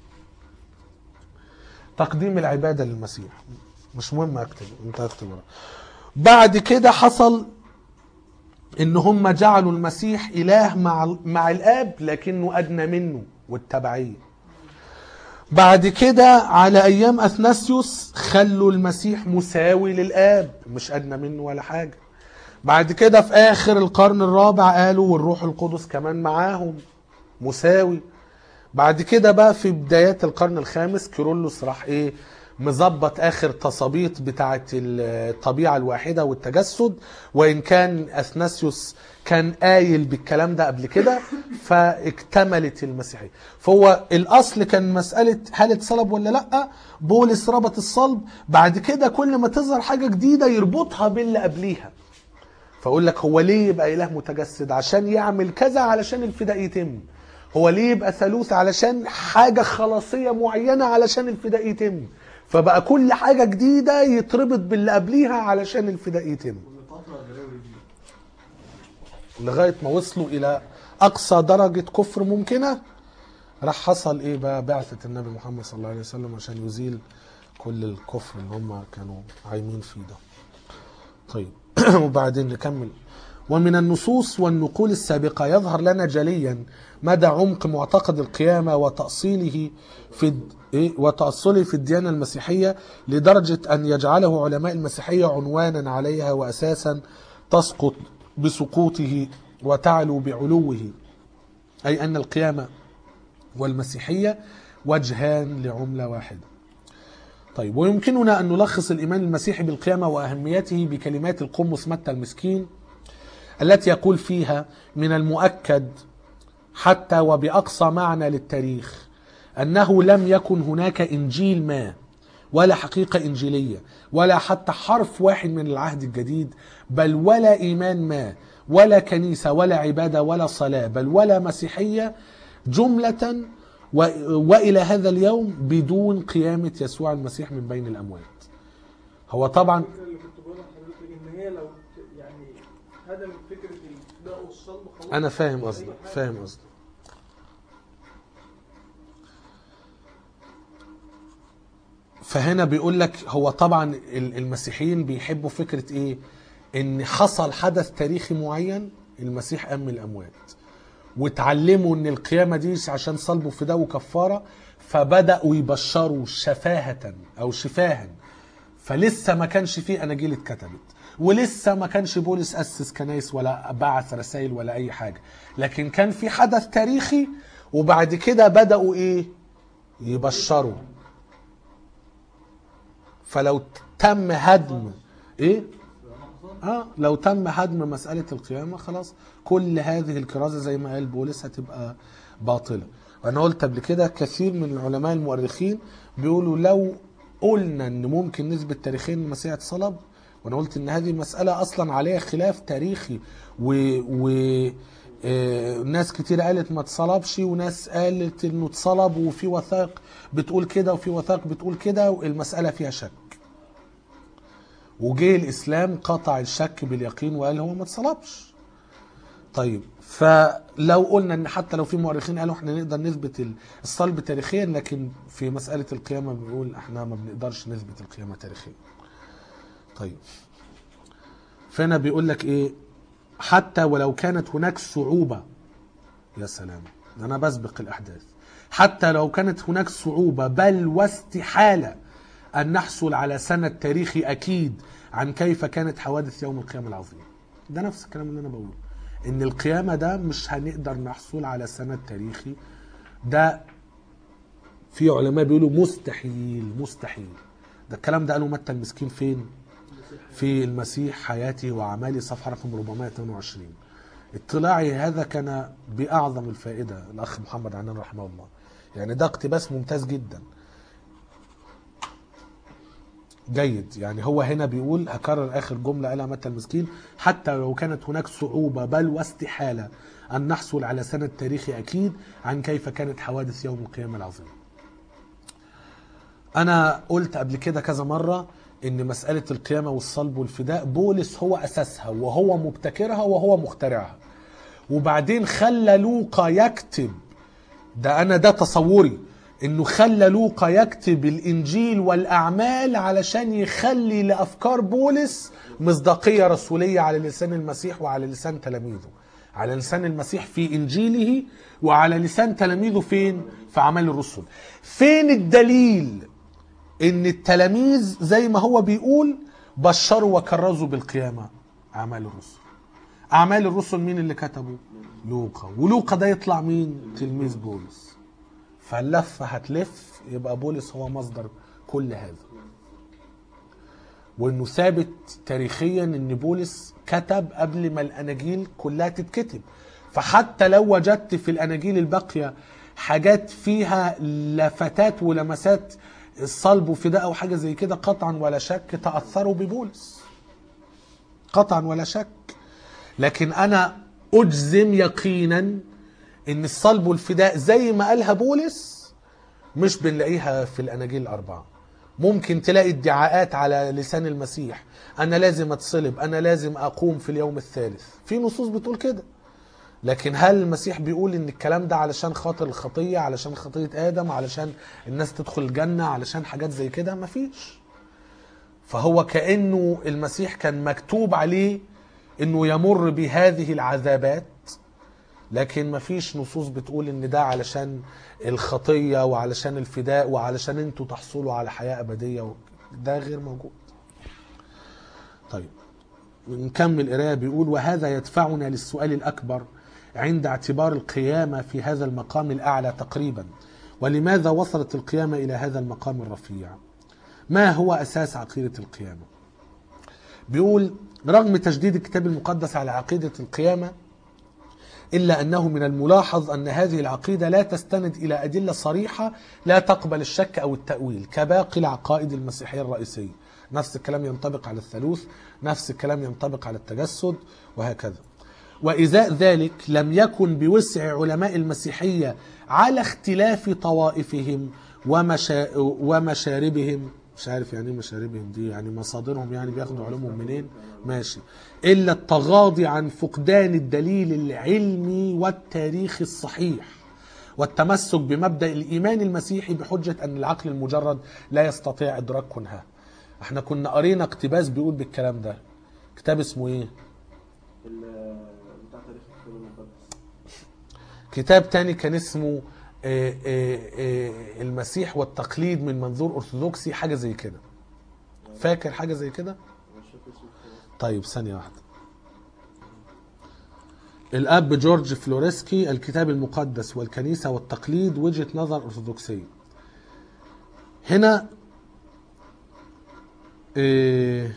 A: تقديم العبادة للمسيح مش مهم أكتب أنت أكتب ورا. بعد كده حصل ان هم جعلوا المسيح اله مع مع الاب لكنه ادنى منه والتبعيه بعد كده على ايام اثناسيوس خلوا المسيح مساوي للاب مش ادنى منه ولا حاجه بعد كده في اخر القرن الرابع قالوا والروح القدس كمان معاهم مساوي بعد كده بقى في بدايات القرن الخامس كيرلس راح ايه مظبط اخر تصابيط بتاعه الطبيعه الواحده والتجسد وان كان اثناسيوس كان قايل بالكلام ده قبل كده فاكتملت المسيحيه فهو الاصل كان مساله هل اتصلب ولا لا بولس ربط الصلب بعد كده كل ما تظهر حاجه جديده يربطها باللي قبليها فاقول لك هو ليه يبقى اله متجسد عشان يعمل كذا علشان الفداء يتم هو ليه يبقى ثالوث علشان حاجه خلاصيه معينه علشان الفداء يتم فبقى كل حاجه جديده يتربط باللي قبليها علشان الفداء يتم لغايه ما وصلوا الى اقصى درجه كفر ممكنه راح حصل ايه بقى بعثه النبي محمد صلى الله عليه وسلم عشان يزيل كل الكفر اللي هم كانوا عايمين فيه ده طيب وبعدين نكمل ومن النصوص والنقول السابقة يظهر لنا جليا مدى عمق معتقد القيامة وتأصيله في الد- إيه؟ وتأصله في الديانة المسيحية لدرجة أن يجعله علماء المسيحية عنوانا عليها وأساسا تسقط بسقوطه وتعلو بعلوه أي أن القيامة والمسيحية وجهان لعملة واحدة طيب ويمكننا أن نلخص الإيمان المسيحي بالقيامة وأهميته بكلمات القمص متى المسكين التي يقول فيها من المؤكد حتى وبأقصى معنى للتاريخ أنه لم يكن هناك إنجيل ما ولا حقيقة إنجيلية ولا حتى حرف واحد من العهد الجديد بل ولا إيمان ما ولا كنيسة ولا عبادة ولا صلاة بل ولا مسيحية جملة و... وإلى هذا اليوم بدون قيامة يسوع المسيح من بين الأموات هو طبعا
B: الفكره اللي كنت بقولها لحضرتك ان هي لو ت- يعني هدم فكره الفداء والصلب خلاص
A: أنا فاهم
B: أي
A: قصدك
B: حاجة.
A: فاهم قصدك فهنا بيقول لك هو طبعا ال- المسيحيين بيحبوا فكرة ايه ان حصل حدث تاريخي معين المسيح قام من الاموات واتعلموا ان القيامة دي عشان صلبوا فداء وكفارة فبدأوا يبشروا شفاهة او شفاها فلسه ما كانش فيه اناجيل اتكتبت ولسه ما كانش بولس اسس كنايس ولا بعث رسائل ولا اي حاجه لكن كان في حدث تاريخي وبعد كده بداوا ايه يبشروا فلو تم هدم ايه اه لو تم هدم مساله القيامه خلاص كل هذه الكرازه زي ما قال بولس هتبقى باطله وانا قلت قبل كده كثير من العلماء المؤرخين بيقولوا لو قلنا ان ممكن نثبت تاريخيا ان المسيح اتصلب وانا قلت ان هذه مساله اصلا عليها خلاف تاريخي و, و... آه، ناس كتير قالت ما اتصلبش وناس قالت انه اتصلب وفي وثائق بتقول كده وفي وثائق بتقول كده والمساله فيها شك وجه الاسلام قطع الشك باليقين وقال هو ما اتصلبش طيب فلو قلنا ان حتى لو في مؤرخين قالوا احنا نقدر نثبت الصلب تاريخيا لكن في مساله القيامه بنقول احنا ما بنقدرش نثبت القيامه تاريخيا طيب فهنا بيقول لك ايه حتى ولو كانت هناك صعوبه يا سلام ده انا بسبق الاحداث حتى لو كانت هناك صعوبه بل واستحاله ان نحصل على سند تاريخي اكيد عن كيف كانت حوادث يوم القيامه العظيم ده نفس الكلام اللي انا بقوله ان القيامه ده مش هنقدر نحصل على سند تاريخي ده في علماء بيقولوا مستحيل مستحيل ده الكلام ده قاله متى المسكين فين في المسيح حياته وأعماله صفحة رقم 422 اطلاعي هذا كان بأعظم الفائدة الأخ محمد عنان رحمه الله يعني ده اقتباس ممتاز جدا جيد يعني هو هنا بيقول هكرر آخر جملة قالها متى المسكين حتى لو كانت هناك صعوبة بل واستحالة أن نحصل على سند تاريخي أكيد عن كيف كانت حوادث يوم القيامة العظيم انا قلت قبل كده كذا مره ان مساله القيامه والصلب والفداء بولس هو اساسها وهو مبتكرها وهو مخترعها وبعدين خلى لوقا يكتب ده انا ده تصوري انه خلى لوقا يكتب الانجيل والاعمال علشان يخلي لافكار بولس مصداقيه رسوليه على لسان المسيح وعلى لسان تلاميذه على لسان المسيح في انجيله وعلى لسان تلاميذه فين في اعمال الرسل فين الدليل ان التلاميذ زي ما هو بيقول بشروا وكرزوا بالقيامه اعمال الرسل اعمال الرسل مين اللي كتبه لوقا ولوقا ده يطلع مين تلميذ بولس فاللفه هتلف يبقى بولس هو مصدر كل هذا وانه ثابت تاريخيا ان بولس كتب قبل ما الاناجيل كلها تتكتب فحتى لو وجدت في الاناجيل الباقيه حاجات فيها لفتات ولمسات الصلب وفداء او حاجه زي كده قطعا ولا شك تاثروا ببولس قطعا ولا شك لكن انا اجزم يقينا ان الصلب والفداء زي ما قالها بولس مش بنلاقيها في الاناجيل الاربعه ممكن تلاقي ادعاءات على لسان المسيح انا لازم اتصلب انا لازم اقوم في اليوم الثالث في نصوص بتقول كده لكن هل المسيح بيقول ان الكلام ده علشان خاطر الخطيه علشان خطيه ادم علشان الناس تدخل الجنه علشان حاجات زي كده مفيش فهو كانه المسيح كان مكتوب عليه انه يمر بهذه العذابات لكن مفيش نصوص بتقول ان ده علشان الخطيه وعلشان الفداء وعلشان انتوا تحصلوا على حياه ابديه و- ده غير موجود طيب نكمل قرايه بيقول وهذا يدفعنا للسؤال الاكبر عند اعتبار القيامه في هذا المقام الاعلى تقريبا ولماذا وصلت القيامه الى هذا المقام الرفيع ما هو اساس عقيده القيامه بيقول رغم تجديد الكتاب المقدس على عقيده القيامه إلا أنه من الملاحظ أن هذه العقيدة لا تستند إلى أدلة صريحة لا تقبل الشك أو التأويل كباقي العقائد المسيحية الرئيسية نفس الكلام ينطبق على الثالوث نفس الكلام ينطبق على التجسد وهكذا وإزاء ذلك لم يكن بوسع علماء المسيحية على اختلاف طوائفهم ومشا... ومشاربهم مش عارف يعني ايه مشاربهم دي يعني مصادرهم يعني بياخدوا علومهم منين ماشي الا التغاضي عن فقدان الدليل العلمي والتاريخي الصحيح والتمسك بمبدا الايمان المسيحي بحجه ان العقل المجرد لا يستطيع ادراك كنها احنا كنا قرينا اقتباس بيقول بالكلام ده كتاب اسمه ايه
C: ال- بتاع تاريخ الكتاب المقدس
A: كتاب تاني كان اسمه آه، آه، آه، المسيح والتقليد من منظور ارثوذكسي حاجه زي كده فاكر حاجه زي كده
C: مش فاكر اسمه الكتاب.
A: طيب ثانيه واحده الاب جورج فلورسكي الكتاب المقدس والكنيسه والتقليد وجهه نظر ارثوذكسيه هنا إيه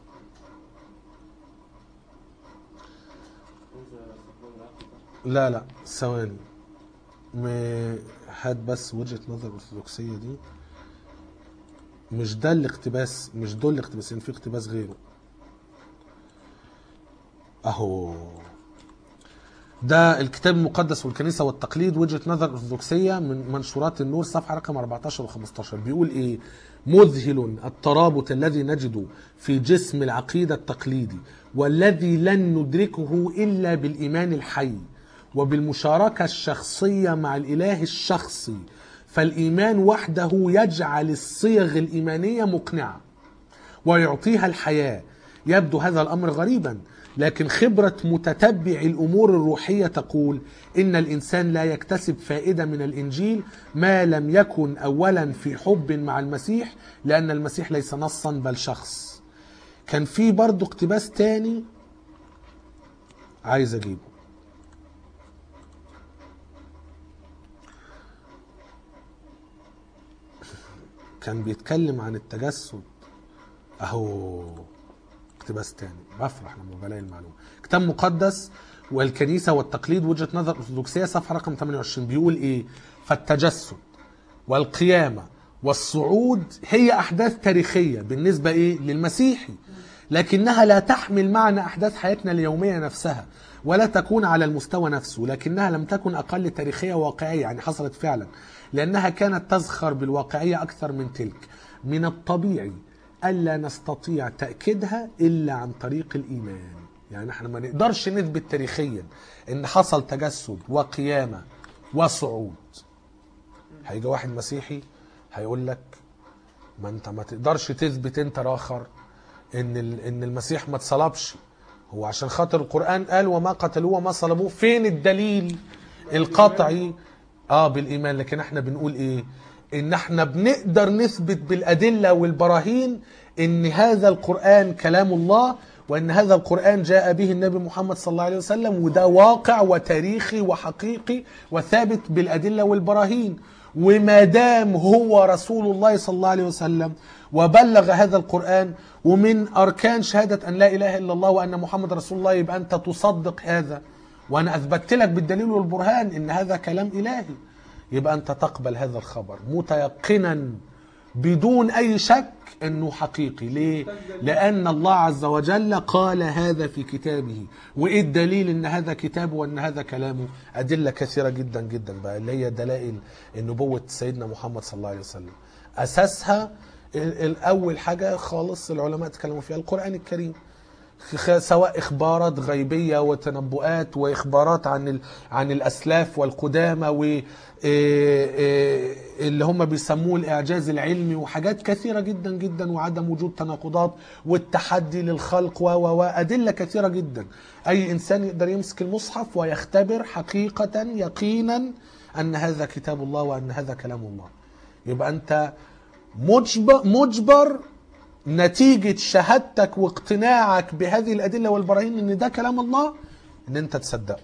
C: انزل على استخدام العقل ده.
A: لا لا ثواني م- هات بس وجهة نظر الأرثوذكسية دي مش ده الاقتباس مش دول الاقتباسين في اقتباس غيره اهو ده الكتاب المقدس والكنيسة والتقليد وجهة نظر أرثوذكسية من منشورات النور صفحة رقم 14 و 15 بيقول إيه مذهل الترابط الذي نجده في جسم العقيدة التقليدي والذي لن ندركه إلا بالإيمان الحي وبالمشاركة الشخصية مع الإله الشخصي فالإيمان وحده يجعل الصيغ الإيمانية مقنعة ويعطيها الحياة يبدو هذا الأمر غريبا لكن خبرة متتبع الأمور الروحية تقول إن الإنسان لا يكتسب فائدة من الإنجيل ما لم يكن أولا في حب مع المسيح لأن المسيح ليس نصا بل شخص كان في برضو اقتباس تاني عايز أجيبه كان بيتكلم عن التجسد اهو اقتباس تاني بفرح لما بلاقي المعلومه كتاب مقدس والكنيسه والتقليد وجهه نظر ارثوذكسيه صفحه رقم 28 بيقول ايه فالتجسد والقيامه والصعود هي احداث تاريخيه بالنسبه ايه للمسيحي لكنها لا تحمل معنى احداث حياتنا اليوميه نفسها ولا تكون على المستوى نفسه لكنها لم تكن اقل تاريخيه وواقعيه يعني حصلت فعلا لأنها كانت تزخر بالواقعية أكثر من تلك من الطبيعي ألا نستطيع تأكيدها إلا عن طريق الإيمان يعني احنا ما نقدرش نثبت تاريخيا ان حصل تجسد وقيامة وصعود هيجي واحد مسيحي هيقول لك ما انت ما تقدرش تثبت انت راخر ان ال- ان المسيح ما اتصلبش هو عشان خاطر القرآن قال وما قتلوه وما صلبوه فين الدليل القطعي اه بالايمان لكن احنا بنقول ايه ان احنا بنقدر نثبت بالادله والبراهين ان هذا القران كلام الله وان هذا القران جاء به النبي محمد صلى الله عليه وسلم وده واقع وتاريخي وحقيقي وثابت بالادله والبراهين وما دام هو رسول الله صلى الله عليه وسلم وبلغ هذا القرآن ومن أركان شهادة أن لا إله إلا الله وأن محمد رسول الله يبقى أنت تصدق هذا وأنا أثبتت لك بالدليل والبرهان إن هذا كلام إلهي يبقى أنت تقبل هذا الخبر متيقنا بدون أي شك أنه حقيقي ليه؟ لأن الله عز وجل قال هذا في كتابه وإيه الدليل أن هذا كتابه وأن هذا كلامه أدلة كثيرة جدا جدا بقى اللي هي دلائل النبوة سيدنا محمد صلى الله عليه وسلم أساسها ال- الأول حاجة خالص العلماء تكلموا فيها القرآن الكريم خ- سواء اخبارات غيبيه وتنبؤات واخبارات عن ال... عن الاسلاف والقدامى و إيه إيه اللي هم بيسموه الاعجاز العلمي وحاجات كثيره جدا جدا وعدم وجود تناقضات والتحدي للخلق و و وادله كثيره جدا اي انسان يقدر يمسك المصحف ويختبر حقيقه يقينا ان هذا كتاب الله وان هذا كلام الله يبقى انت مجبر مجبر نتيجة شهادتك واقتناعك بهذه الأدلة والبراهين إن ده كلام الله إن أنت تصدقه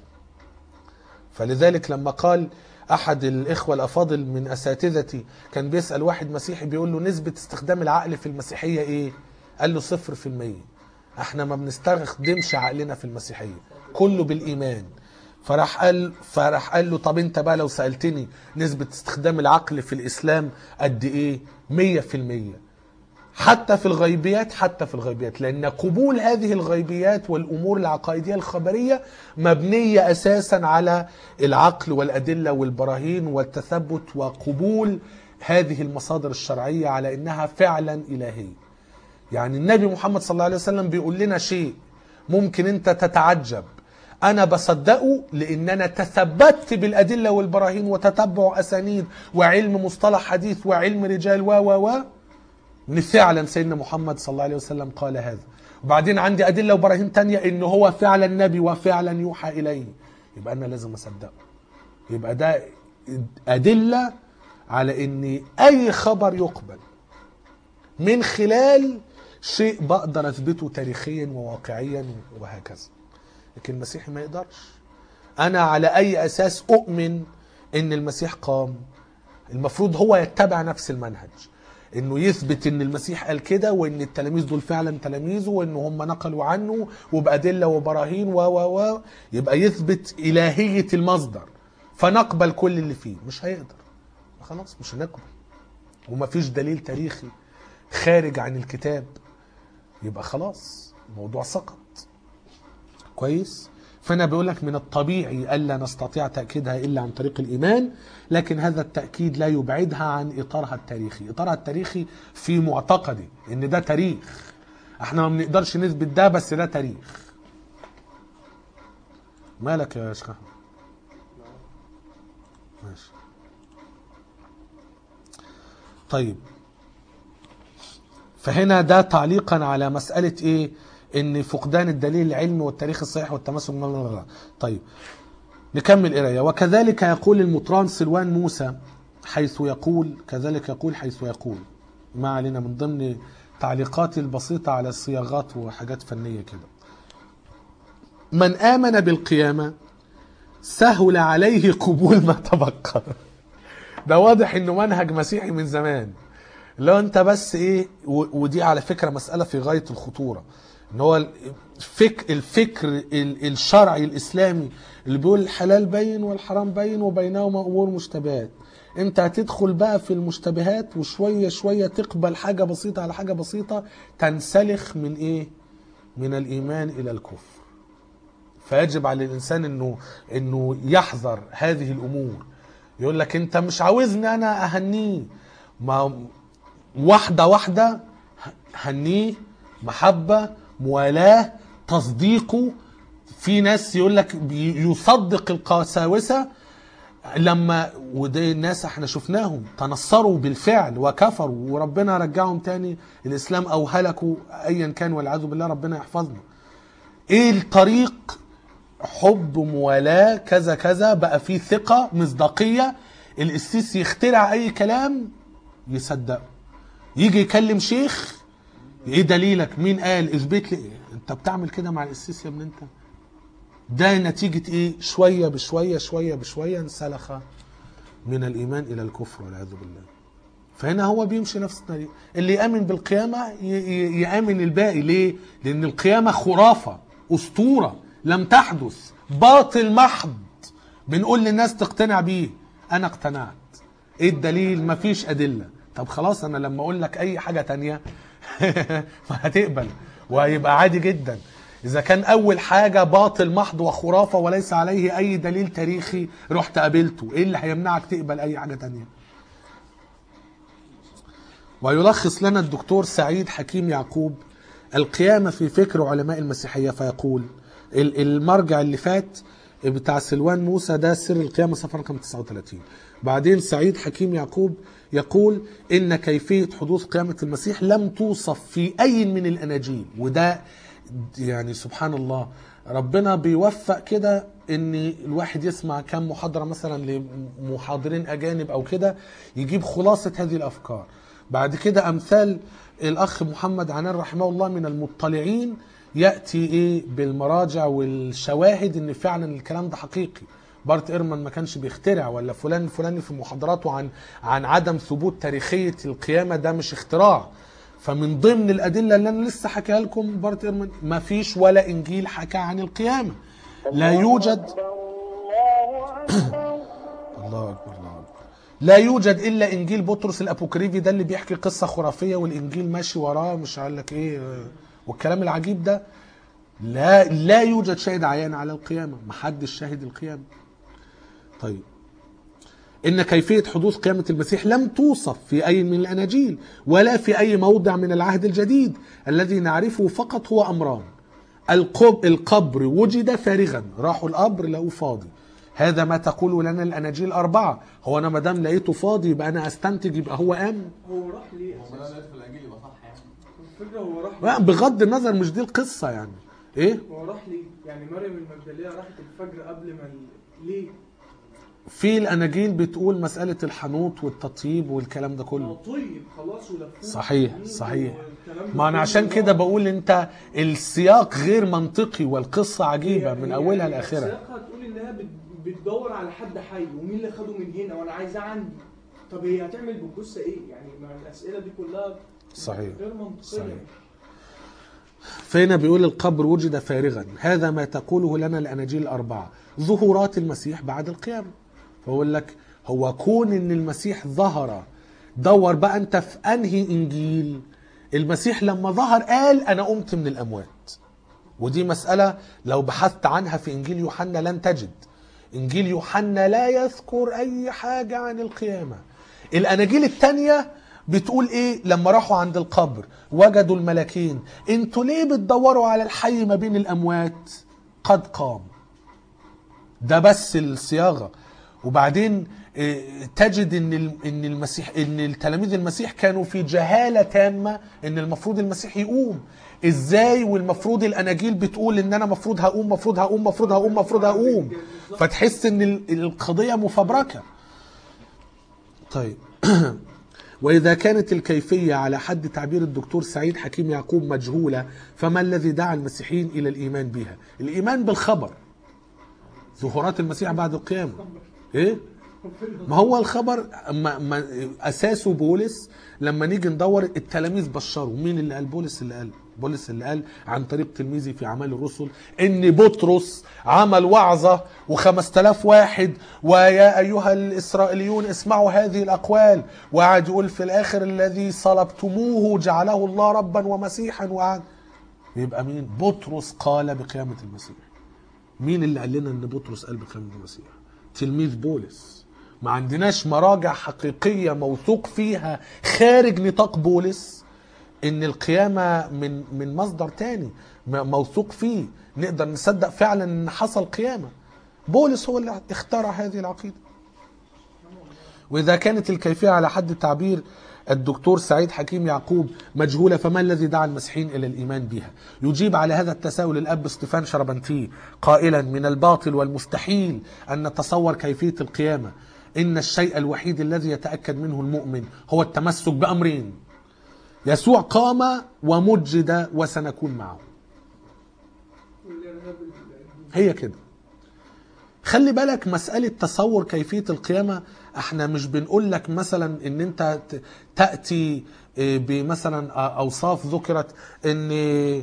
A: فلذلك لما قال أحد الإخوة الأفاضل من أساتذتي كان بيسأل واحد مسيحي بيقول له نسبة استخدام العقل في المسيحية إيه؟ قال له صفر في المية احنا ما بنستخدمش عقلنا في المسيحية كله بالإيمان فراح قال فراح قال له طب انت بقى لو سألتني نسبة استخدام العقل في الإسلام قد إيه؟ مية في المية حتى في الغيبيات حتى في الغيبيات لأن قبول هذه الغيبيات والأمور العقائدية الخبرية مبنية أساسا على العقل والأدلة والبراهين والتثبت وقبول هذه المصادر الشرعية على أنها فعلا إلهية يعني النبي محمد صلى الله عليه وسلم بيقول لنا شيء ممكن أنت تتعجب أنا بصدقه لأن أنا تثبت بالأدلة والبراهين وتتبع أسانيد وعلم مصطلح حديث وعلم رجال و و و ان فعلا سيدنا محمد صلى الله عليه وسلم قال هذا وبعدين عندي ادله وبراهين تانية ان هو فعلا نبي وفعلا يوحى اليه يبقى انا لازم اصدقه يبقى ده ادله على ان اي خبر يقبل من خلال شيء بقدر اثبته تاريخيا وواقعيا وهكذا لكن المسيحي ما يقدرش انا على اي اساس اؤمن ان المسيح قام المفروض هو يتبع نفس المنهج انه يثبت ان المسيح قال كده وان التلاميذ دول فعلا تلاميذه وان هم نقلوا عنه وبادله وبراهين و و و يبقى يثبت الهيه المصدر فنقبل كل اللي فيه مش هيقدر خلاص مش هنقبل ومفيش دليل تاريخي خارج عن الكتاب يبقى خلاص الموضوع سقط كويس فانا بقول لك من الطبيعي الا نستطيع تاكيدها الا عن طريق الايمان لكن هذا التاكيد لا يبعدها عن اطارها التاريخي اطارها التاريخي في معتقدي ان ده تاريخ احنا ما بنقدرش نثبت ده بس ده تاريخ مالك يا شيخ احمد ماشي طيب فهنا ده تعليقا على مسألة ايه ان فقدان الدليل العلمي والتاريخ الصحيح والتمسك لا لا لا. طيب نكمل قرايه وكذلك يقول المطران سلوان موسى حيث يقول كذلك يقول حيث يقول ما علينا من ضمن تعليقاتي البسيطة على الصياغات وحاجات فنية كده من آمن بالقيامة سهل عليه قبول ما تبقى ده واضح انه منهج مسيحي من زمان لو انت بس ايه و- ودي على فكرة مسألة في غاية الخطورة ان هو الفك الفكر ال- الشرعي الاسلامي اللي بيقول الحلال بين والحرام بين وبينهما امور مشتبهات انت هتدخل بقى في المشتبهات وشوية شوية تقبل حاجة بسيطة على حاجة بسيطة تنسلخ من ايه من الايمان الى الكفر فيجب على الانسان انه انه يحذر هذه الامور يقول لك انت مش عاوزني انا اهنيه ما واحده واحده هنيه محبه موالاه تصديقه في ناس يقول لك بي- يصدق القساوسه لما وده الناس احنا شفناهم تنصروا بالفعل وكفروا وربنا رجعهم تاني الاسلام او هلكوا ايا كان والعياذ بالله ربنا يحفظنا ايه الطريق حب موالاه كذا كذا بقى فيه ثقه مصداقيه القسيس يخترع اي كلام يصدقه يجي يكلم شيخ ايه دليلك مين قال اثبت لي انت بتعمل كده مع القسيس يا ابن انت ده نتيجة ايه شوية بشوية شوية بشوية انسلخ من الايمان الى الكفر والعياذ بالله فهنا هو بيمشي نفس الطريق اللي يامن بالقيامة ي- ي- يامن الباقي ليه لان القيامة خرافة اسطورة لم تحدث باطل محض بنقول للناس تقتنع بيه انا اقتنعت ايه الدليل مفيش ادله طب خلاص انا لما اقول لك اي حاجه تانية فهتقبل وهيبقى عادي جدا اذا كان اول حاجه باطل محض وخرافه وليس عليه اي دليل تاريخي رحت قابلته ايه اللي هيمنعك تقبل اي حاجه تانية ويلخص لنا الدكتور سعيد حكيم يعقوب القيامة في فكر علماء المسيحية فيقول ال- المرجع اللي فات بتاع سلوان موسى ده سر القيامة صفحة رقم 39 بعدين سعيد حكيم يعقوب يقول إن كيفية حدوث قيامة المسيح لم توصف في أي من الأناجيل وده يعني سبحان الله ربنا بيوفق كده ان الواحد يسمع كم محاضره مثلا لمحاضرين اجانب او كده يجيب خلاصه هذه الافكار بعد كده امثال الاخ محمد عنان رحمه الله من المطلعين ياتي ايه بالمراجع والشواهد ان فعلا الكلام ده حقيقي بارت ايرمان ما كانش بيخترع ولا فلان الفلاني في محاضراته عن عن عدم ثبوت تاريخيه القيامه ده مش اختراع فمن ضمن الادله اللي انا لسه حكيها لكم بارت ايرمان ما فيش ولا انجيل حكى عن القيامه لا يوجد
D: الله أكبر
A: الله اكبر الله اكبر لا يوجد الا انجيل بطرس الابوكريفي ده اللي بيحكي قصه خرافيه والانجيل ماشي وراه مش قال لك ايه آه، والكلام العجيب ده لا لا يوجد شاهد عيان على القيامه محدش شاهد القيامه طيب ان كيفيه حدوث قيامه المسيح لم توصف في اي من الاناجيل ولا في اي موضع من العهد الجديد الذي نعرفه فقط هو امران القب القبر وجد فارغا راحوا القبر لقوه فاضي هذا ما تقول لنا الاناجيل الاربعه هو انا ما دام لقيته فاضي يبقى انا استنتج يبقى هو قام
B: هو راح ليه
C: هو ما
B: اساسا
C: دام لقيت في الانجيل يبقى صح يعني
B: الفكره هو راح
A: لا، بغض النظر مش دي القصه يعني ايه
B: هو راح ليه يعني مريم المجدليه راحت الفجر قبل ما ال- ليه
A: في الاناجيل بتقول مساله الحنوط والتطيب والكلام ده
B: هو
A: كله
B: طيب خلاص ولفوه
A: صحيح
B: بالجنود
A: صحيح
B: والكلام ده
A: ما انا
B: كله.
A: عشان كده بقول انت السياق غير منطقي والقصه عجيبه
B: هي-
A: من
B: هي-
A: اولها
B: هي
A: لاخرها
B: السياق هتقول انها بت- بتدور على حد حي ومين اللي خده من هنا وانا عايزاه عندي طب هي هتعمل بالجثه ايه يعني ما الاسئله دي كلها
A: صحيح.
B: غير منطقيه
A: صحيح. فهنا بيقول القبر وجد فارغا هذا ما تقوله لنا الاناجيل الاربعه ظهورات المسيح بعد القيامه فاقول لك هو كون ان المسيح ظهر دور بقى انت في انهي انجيل المسيح لما ظهر قال انا قمت من الاموات ودي مسألة لو بحثت عنها في إنجيل يوحنا لن تجد إنجيل يوحنا لا يذكر أي حاجة عن القيامة الأناجيل التانية بتقول إيه لما راحوا عند القبر وجدوا الملاكين انتوا ليه بتدوروا على الحي ما بين الأموات قد قام ده بس الصياغه وبعدين آه، تجد ان ال- ان المسيح ان التلاميذ المسيح كانوا في جهاله تامه ان المفروض المسيح يقوم ازاي والمفروض الاناجيل بتقول ان انا مفروض هقوم مفروض هقوم مفروض هقوم مفروض هقوم فتحس ان ال- القضيه مفبركه طيب وإذا كانت الكيفية على حد تعبير الدكتور سعيد حكيم يعقوب مجهولة فما الذي دعا المسيحيين إلى الإيمان بها الإيمان بالخبر ظهورات المسيح بعد القيامة إيه؟ ما هو الخبر ما ما اساسه بولس لما نيجي ندور التلاميذ بشروا مين اللي قال بولس اللي قال بولس اللي قال عن طريق تلميذي في اعمال الرسل ان بطرس عمل وعظه وخمس تلاف واحد ويا ايها الاسرائيليون اسمعوا هذه الاقوال وقعد يقول في الاخر الذي صلبتموه جعله الله ربا ومسيحا وقعد يبقى مين بطرس قال بقيامه المسيح مين اللي قال لنا ان بطرس قال بقيامه المسيح تلميذ بولس ما عندناش مراجع حقيقية موثوق فيها خارج نطاق بولس ان القيامة من من مصدر تاني م- موثوق فيه نقدر نصدق فعلا ان حصل قيامة بولس هو اللي اخترع هذه العقيدة وإذا كانت الكيفية على حد تعبير الدكتور سعيد حكيم يعقوب مجهولة فما الذي دعا المسيحيين إلى الإيمان بها يجيب على هذا التساؤل الأب ستيفان شربنتي قائلا من الباطل والمستحيل أن نتصور كيفية القيامة إن الشيء الوحيد الذي يتأكد منه المؤمن هو التمسك بأمرين يسوع قام ومجد وسنكون معه
B: والارهاب الديني.
A: هي كده خلي بالك مسألة تصور كيفية القيامة احنا مش بنقول لك مثلا ان انت ت- تأتي اه، بمثلا اه، اوصاف ذكرت ان اه،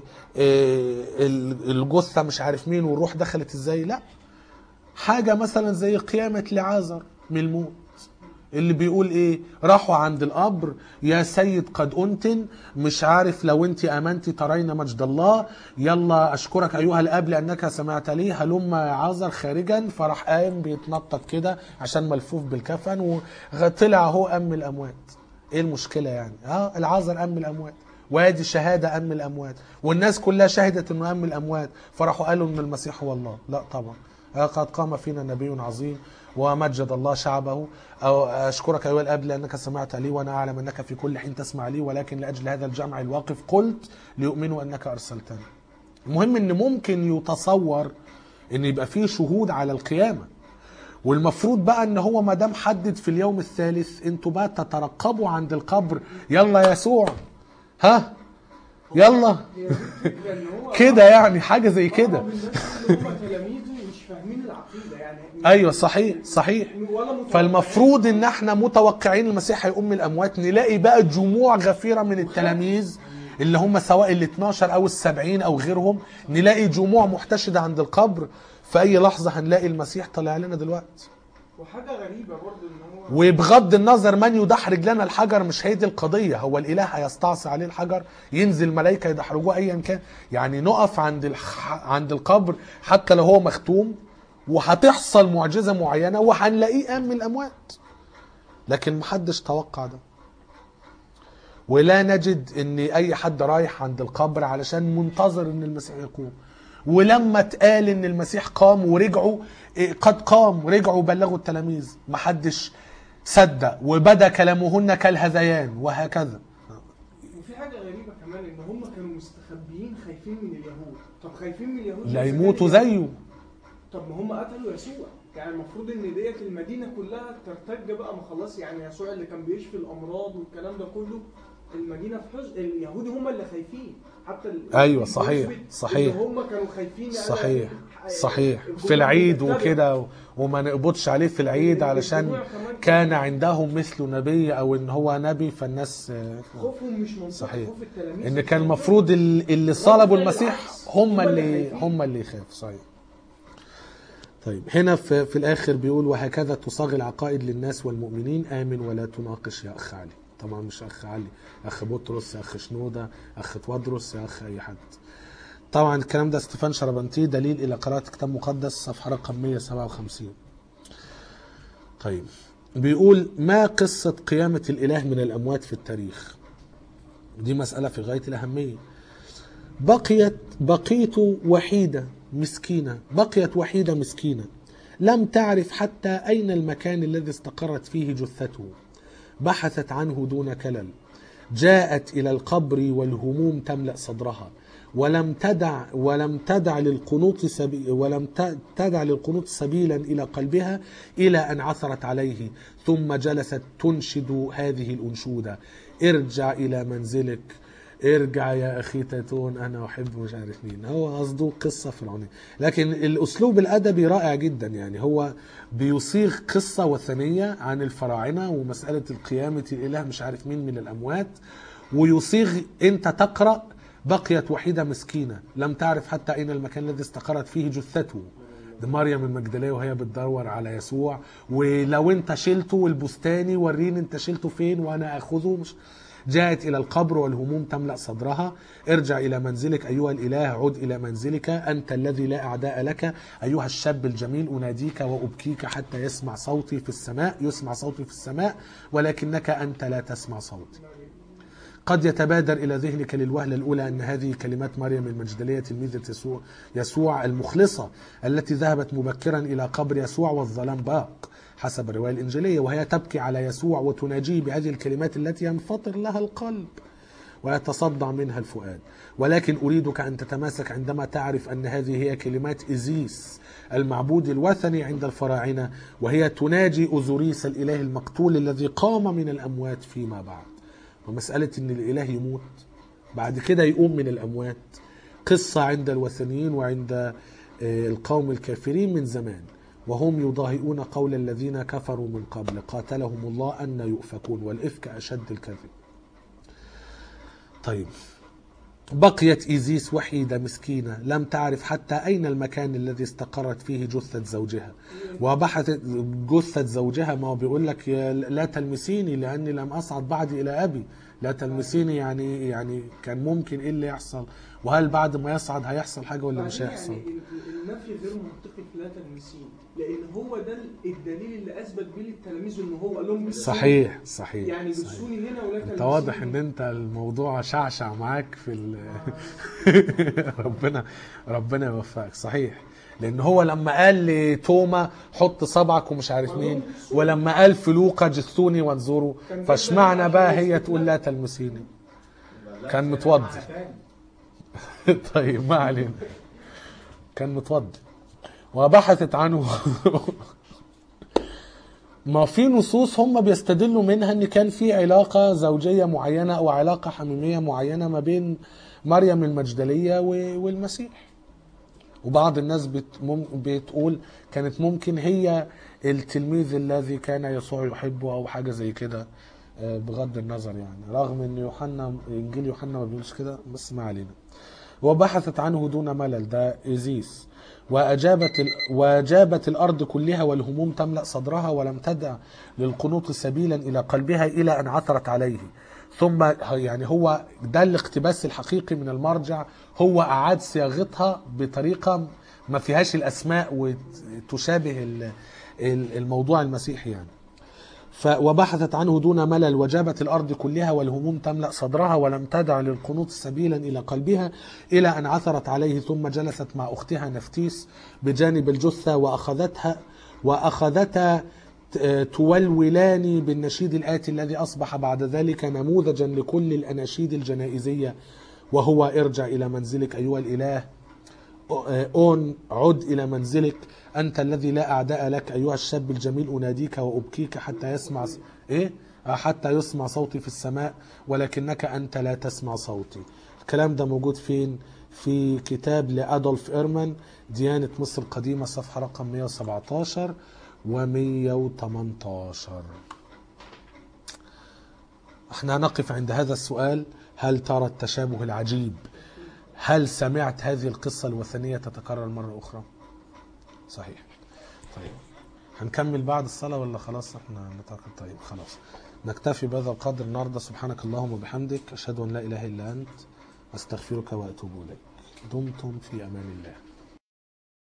A: ال- الجثة مش عارف مين والروح دخلت ازاي لا حاجة مثلا زي قيامة لعازر من الموت اللي بيقول ايه راحوا عند القبر يا سيد قد انتن مش عارف لو انت امنتي ترين مجد الله يلا اشكرك ايها الاب لانك سمعت لي هلم يا عازر خارجا فراح قايم بيتنطط كده عشان ملفوف بالكفن وطلع هو ام الاموات ايه المشكله يعني اه العازر ام الاموات وادي شهاده ام الاموات والناس كلها شهدت انه ام الاموات فراحوا قالوا ان المسيح هو الله لا طبعا قد قام فينا نبي عظيم ومجد الله شعبه أو أشكرك أيها الأب لأنك سمعت لي وأنا أعلم أنك في كل حين تسمع لي ولكن لأجل هذا الجمع الواقف قلت ليؤمنوا أنك أرسلتني المهم أن ممكن يتصور أن يبقى فيه شهود على القيامة والمفروض بقى ان هو ما دام حدد في اليوم الثالث انتوا بقى تترقبوا عند القبر يلا يسوع ها يلا
B: هي دي الفكرة إن هو
A: كده يعني حاجه زي كده
B: أغلب الناس اللي هم تلاميذه مش فاهمين العقيدة يعني
A: ايوه صحيح صحيح
B: ولا متوقعين.
A: فالمفروض ان احنا متوقعين المسيح هيقوم من الاموات نلاقي بقى جموع غفيره من التلاميذ اللي هم سواء ال 12 او ال 70 او غيرهم نلاقي جموع محتشده عند القبر في اي لحظه هنلاقي المسيح طالع لنا دلوقتي
B: وحاجة غريبة برضو إن هو
A: وبغض النظر من يدحرج لنا الحجر مش هي دي القضية هو الإله هيستعصي عليه الحجر ينزل ملائكة يدحرجوه أيا كان يعني نقف عند الح... عند القبر حتى لو هو مختوم وهتحصل معجزة معينة وهنلاقيه قام من الأموات لكن محدش توقع ده ولا نجد ان اي حد رايح عند القبر علشان منتظر ان المسيح يقوم ولما اتقال ان المسيح قام ورجعوا إيه، قد قام رجعوا بلغوا التلاميذ محدش صدق وبدا كلامهن كالهذيان وهكذا
B: وفي حاجة غريبة كمان إن هم كانوا مستخبيين خايفين من اليهود طب خايفين من اليهود
A: لا
B: بس
A: يموتوا
B: كان-
A: زيه
B: طب ما هم قتلوا يسوع يعني المفروض ان ديت المدينه كلها ترتج بقى ما خلاص يعني يسوع اللي كان بيشفي الامراض والكلام ده كله المدينه في حزن اليهود هم اللي خايفين حتى ال-
A: أيوة،
B: الجزء
A: صحيح،
B: بت-
A: صحيح.
B: إن هم كانوا خايفين أنا-
A: صحيح
B: آه،
A: صحيح
B: الجمهور
A: في العيد
B: بيتبع.
A: وكده و- وما نقبضش عليه في العيد علشان
B: الجموع كمان
A: كان عندهم مثل نبي او ان هو نبي فالناس آه،
B: خوفهم مش منطقي
A: صحيح.
B: خوف التلاميذ
A: ان
B: مش
A: كان
B: منطقي.
A: المفروض ال- اللي صلبوا المسيح
B: بالعكس.
A: هم
B: هم اللي
A: اللي
B: خايفين.
A: هم اللي يخافوا صحيح طيب هنا في, في الاخر بيقول وهكذا تصاغ العقائد للناس والمؤمنين امن ولا تناقش يا اخ علي طبعا مش اخ علي اخ بطرس يا اخ شنوده اخ توادرس يا اخ اي حد طبعا الكلام ده ستيفان شربنتي دليل الى قراءه كتاب مقدس صفحه رقم 157 طيب بيقول ما قصه قيامه الاله من الاموات في التاريخ دي مساله في غايه الاهميه بقيت بقيت وحيدة مسكينة بقيت وحيدة مسكينة لم تعرف حتى أين المكان الذي استقرت فيه جثته بحثت عنه دون كلل جاءت إلى القبر والهموم تملأ صدرها ولم تدع ولم تدع للقنوط سبي ولم ت- تدع للقنوط سبيلا إلى قلبها إلى أن عثرت عليه ثم جلست تنشد هذه الأنشودة ارجع إلى منزلك ارجع يا اخي تاتون انا احب مش عارف مين هو قصده قصه فرعونيه لكن الاسلوب الادبي رائع جدا يعني هو بيصيغ قصه وثنيه عن الفراعنه ومساله القيامه الاله مش عارف مين من الاموات ويصيغ انت تقرا بقيت وحيده مسكينه لم تعرف حتى اين المكان الذي استقرت فيه جثته دي مريم المجدليه وهي بتدور على يسوع ولو انت شلته والبستاني وريني انت شلته فين وانا اخذه مش جاءت إلى القبر والهموم تملأ صدرها ارجع إلى منزلك أيها الإله عد إلى منزلك أنت الذي لا أعداء لك أيها الشاب الجميل أناديك وأبكيك حتى يسمع صوتي في السماء يسمع صوتي في السماء ولكنك أنت لا تسمع صوتي قد يتبادر إلى ذهنك للوهلة الأولى أن هذه كلمات مريم المجدلية تلميذة يسوع, يسوع المخلصة التي ذهبت مبكرا إلى قبر يسوع والظلام باق حسب الرواية الإنجيلية وهي تبكي على يسوع وتناجيه بهذه الكلمات التي ينفطر لها القلب ويتصدع منها الفؤاد ولكن أريدك أن تتماسك عندما تعرف أن هذه هي كلمات إزيس المعبود الوثني عند الفراعنة وهي تناجي أوزوريس الإله المقتول الذي قام من الأموات فيما بعد ومسألة أن الإله يموت بعد كده يقوم من الأموات قصة عند الوثنيين وعند آه، القوم الكافرين من زمان وهم يضاهئون قول الذين كفروا من قبل قاتلهم الله أن يؤفكون والإفك أشد الكذب طيب بقيت إيزيس وحيدة مسكينة لم تعرف حتى أين المكان الذي استقرت فيه جثة زوجها وبحثت جثة زوجها ما هو بيقول لك يا لا تلمسيني لأني لم أصعد بعد إلى أبي لا تلمسيني يعني يعني كان ممكن إيه اللي يحصل وهل بعد ما يصعد هيحصل حاجة ولا مش
B: بعدين
A: هيحصل
B: يعني ال- النفي غير منطقي في لا تلمسين لان هو ده الدليل اللي اثبت بيه للتلاميذ ان هو قال لهم بصوني.
A: صحيح صحيح
B: يعني
A: صحيح.
B: بصوني هنا ولا
A: انت واضح ان انت الموضوع شعشع معاك في ال... ربنا ربنا يوفقك صحيح لان هو لما قال لتوما حط صبعك ومش عارف مين ولما قال في لوقا جثوني وانظروا فاشمعنى بقى هي تقول لا تلمسيني كان متوضي طيب ما علينا كان متوضي وبحثت عنه ما في نصوص هم بيستدلوا منها ان كان في علاقه زوجيه معينه او علاقه حميميه معينه ما بين مريم المجدليه و- والمسيح وبعض الناس بت مم بتقول كانت ممكن هي التلميذ الذي كان يسوع يحبه او حاجه زي كده آه، بغض النظر يعني رغم ان يوحنا انجيل يوحنا ما بيقولش كده بس ما علينا وبحثت عنه دون ملل ده إيزيس وأجابت ال... وجابت الأرض كلها والهموم تملأ صدرها ولم تدع للقنوط سبيلا إلى قلبها إلى أن عثرت عليه ثم يعني هو ده الاقتباس الحقيقي من المرجع هو أعاد صياغتها بطريقة ما فيهاش الأسماء وتشابه ال- ال- الموضوع المسيحي يعني ف وبحثت عنه دون ملل وجابت الأرض كلها والهموم تملأ صدرها ولم تدع للقنوط سبيلا إلى قلبها إلى أن عثرت عليه ثم جلست مع أختها نفتيس بجانب الجثة وأخذتها وأخذتا ت- تولولان بالنشيد الآتي الذي أصبح بعد ذلك نموذجا لكل الأناشيد الجنائزية وهو ارجع إلى منزلك أيها الإله أون عد إلى منزلك أنت الذي لا أعداء لك أيها الشاب الجميل أناديك وأبكيك حتى يسمع إيه؟ آه، حتى يسمع صوتي في السماء ولكنك أنت لا تسمع صوتي الكلام ده موجود فين؟ في كتاب لأدولف إيرمان ديانة مصر القديمة صفحة رقم 117 و 118 احنا نقف عند هذا السؤال هل ترى التشابه العجيب هل سمعت هذه القصة الوثنية تتكرر مرة أخرى؟ صحيح طيب هنكمل بعد الصلاة ولا خلاص احنا نتعاقد طيب خلاص نكتفي بهذا القدر النهاردة سبحانك اللهم وبحمدك أشهد أن لا إله إلا أنت أستغفرك وأتوب إليك دمتم في أمان الله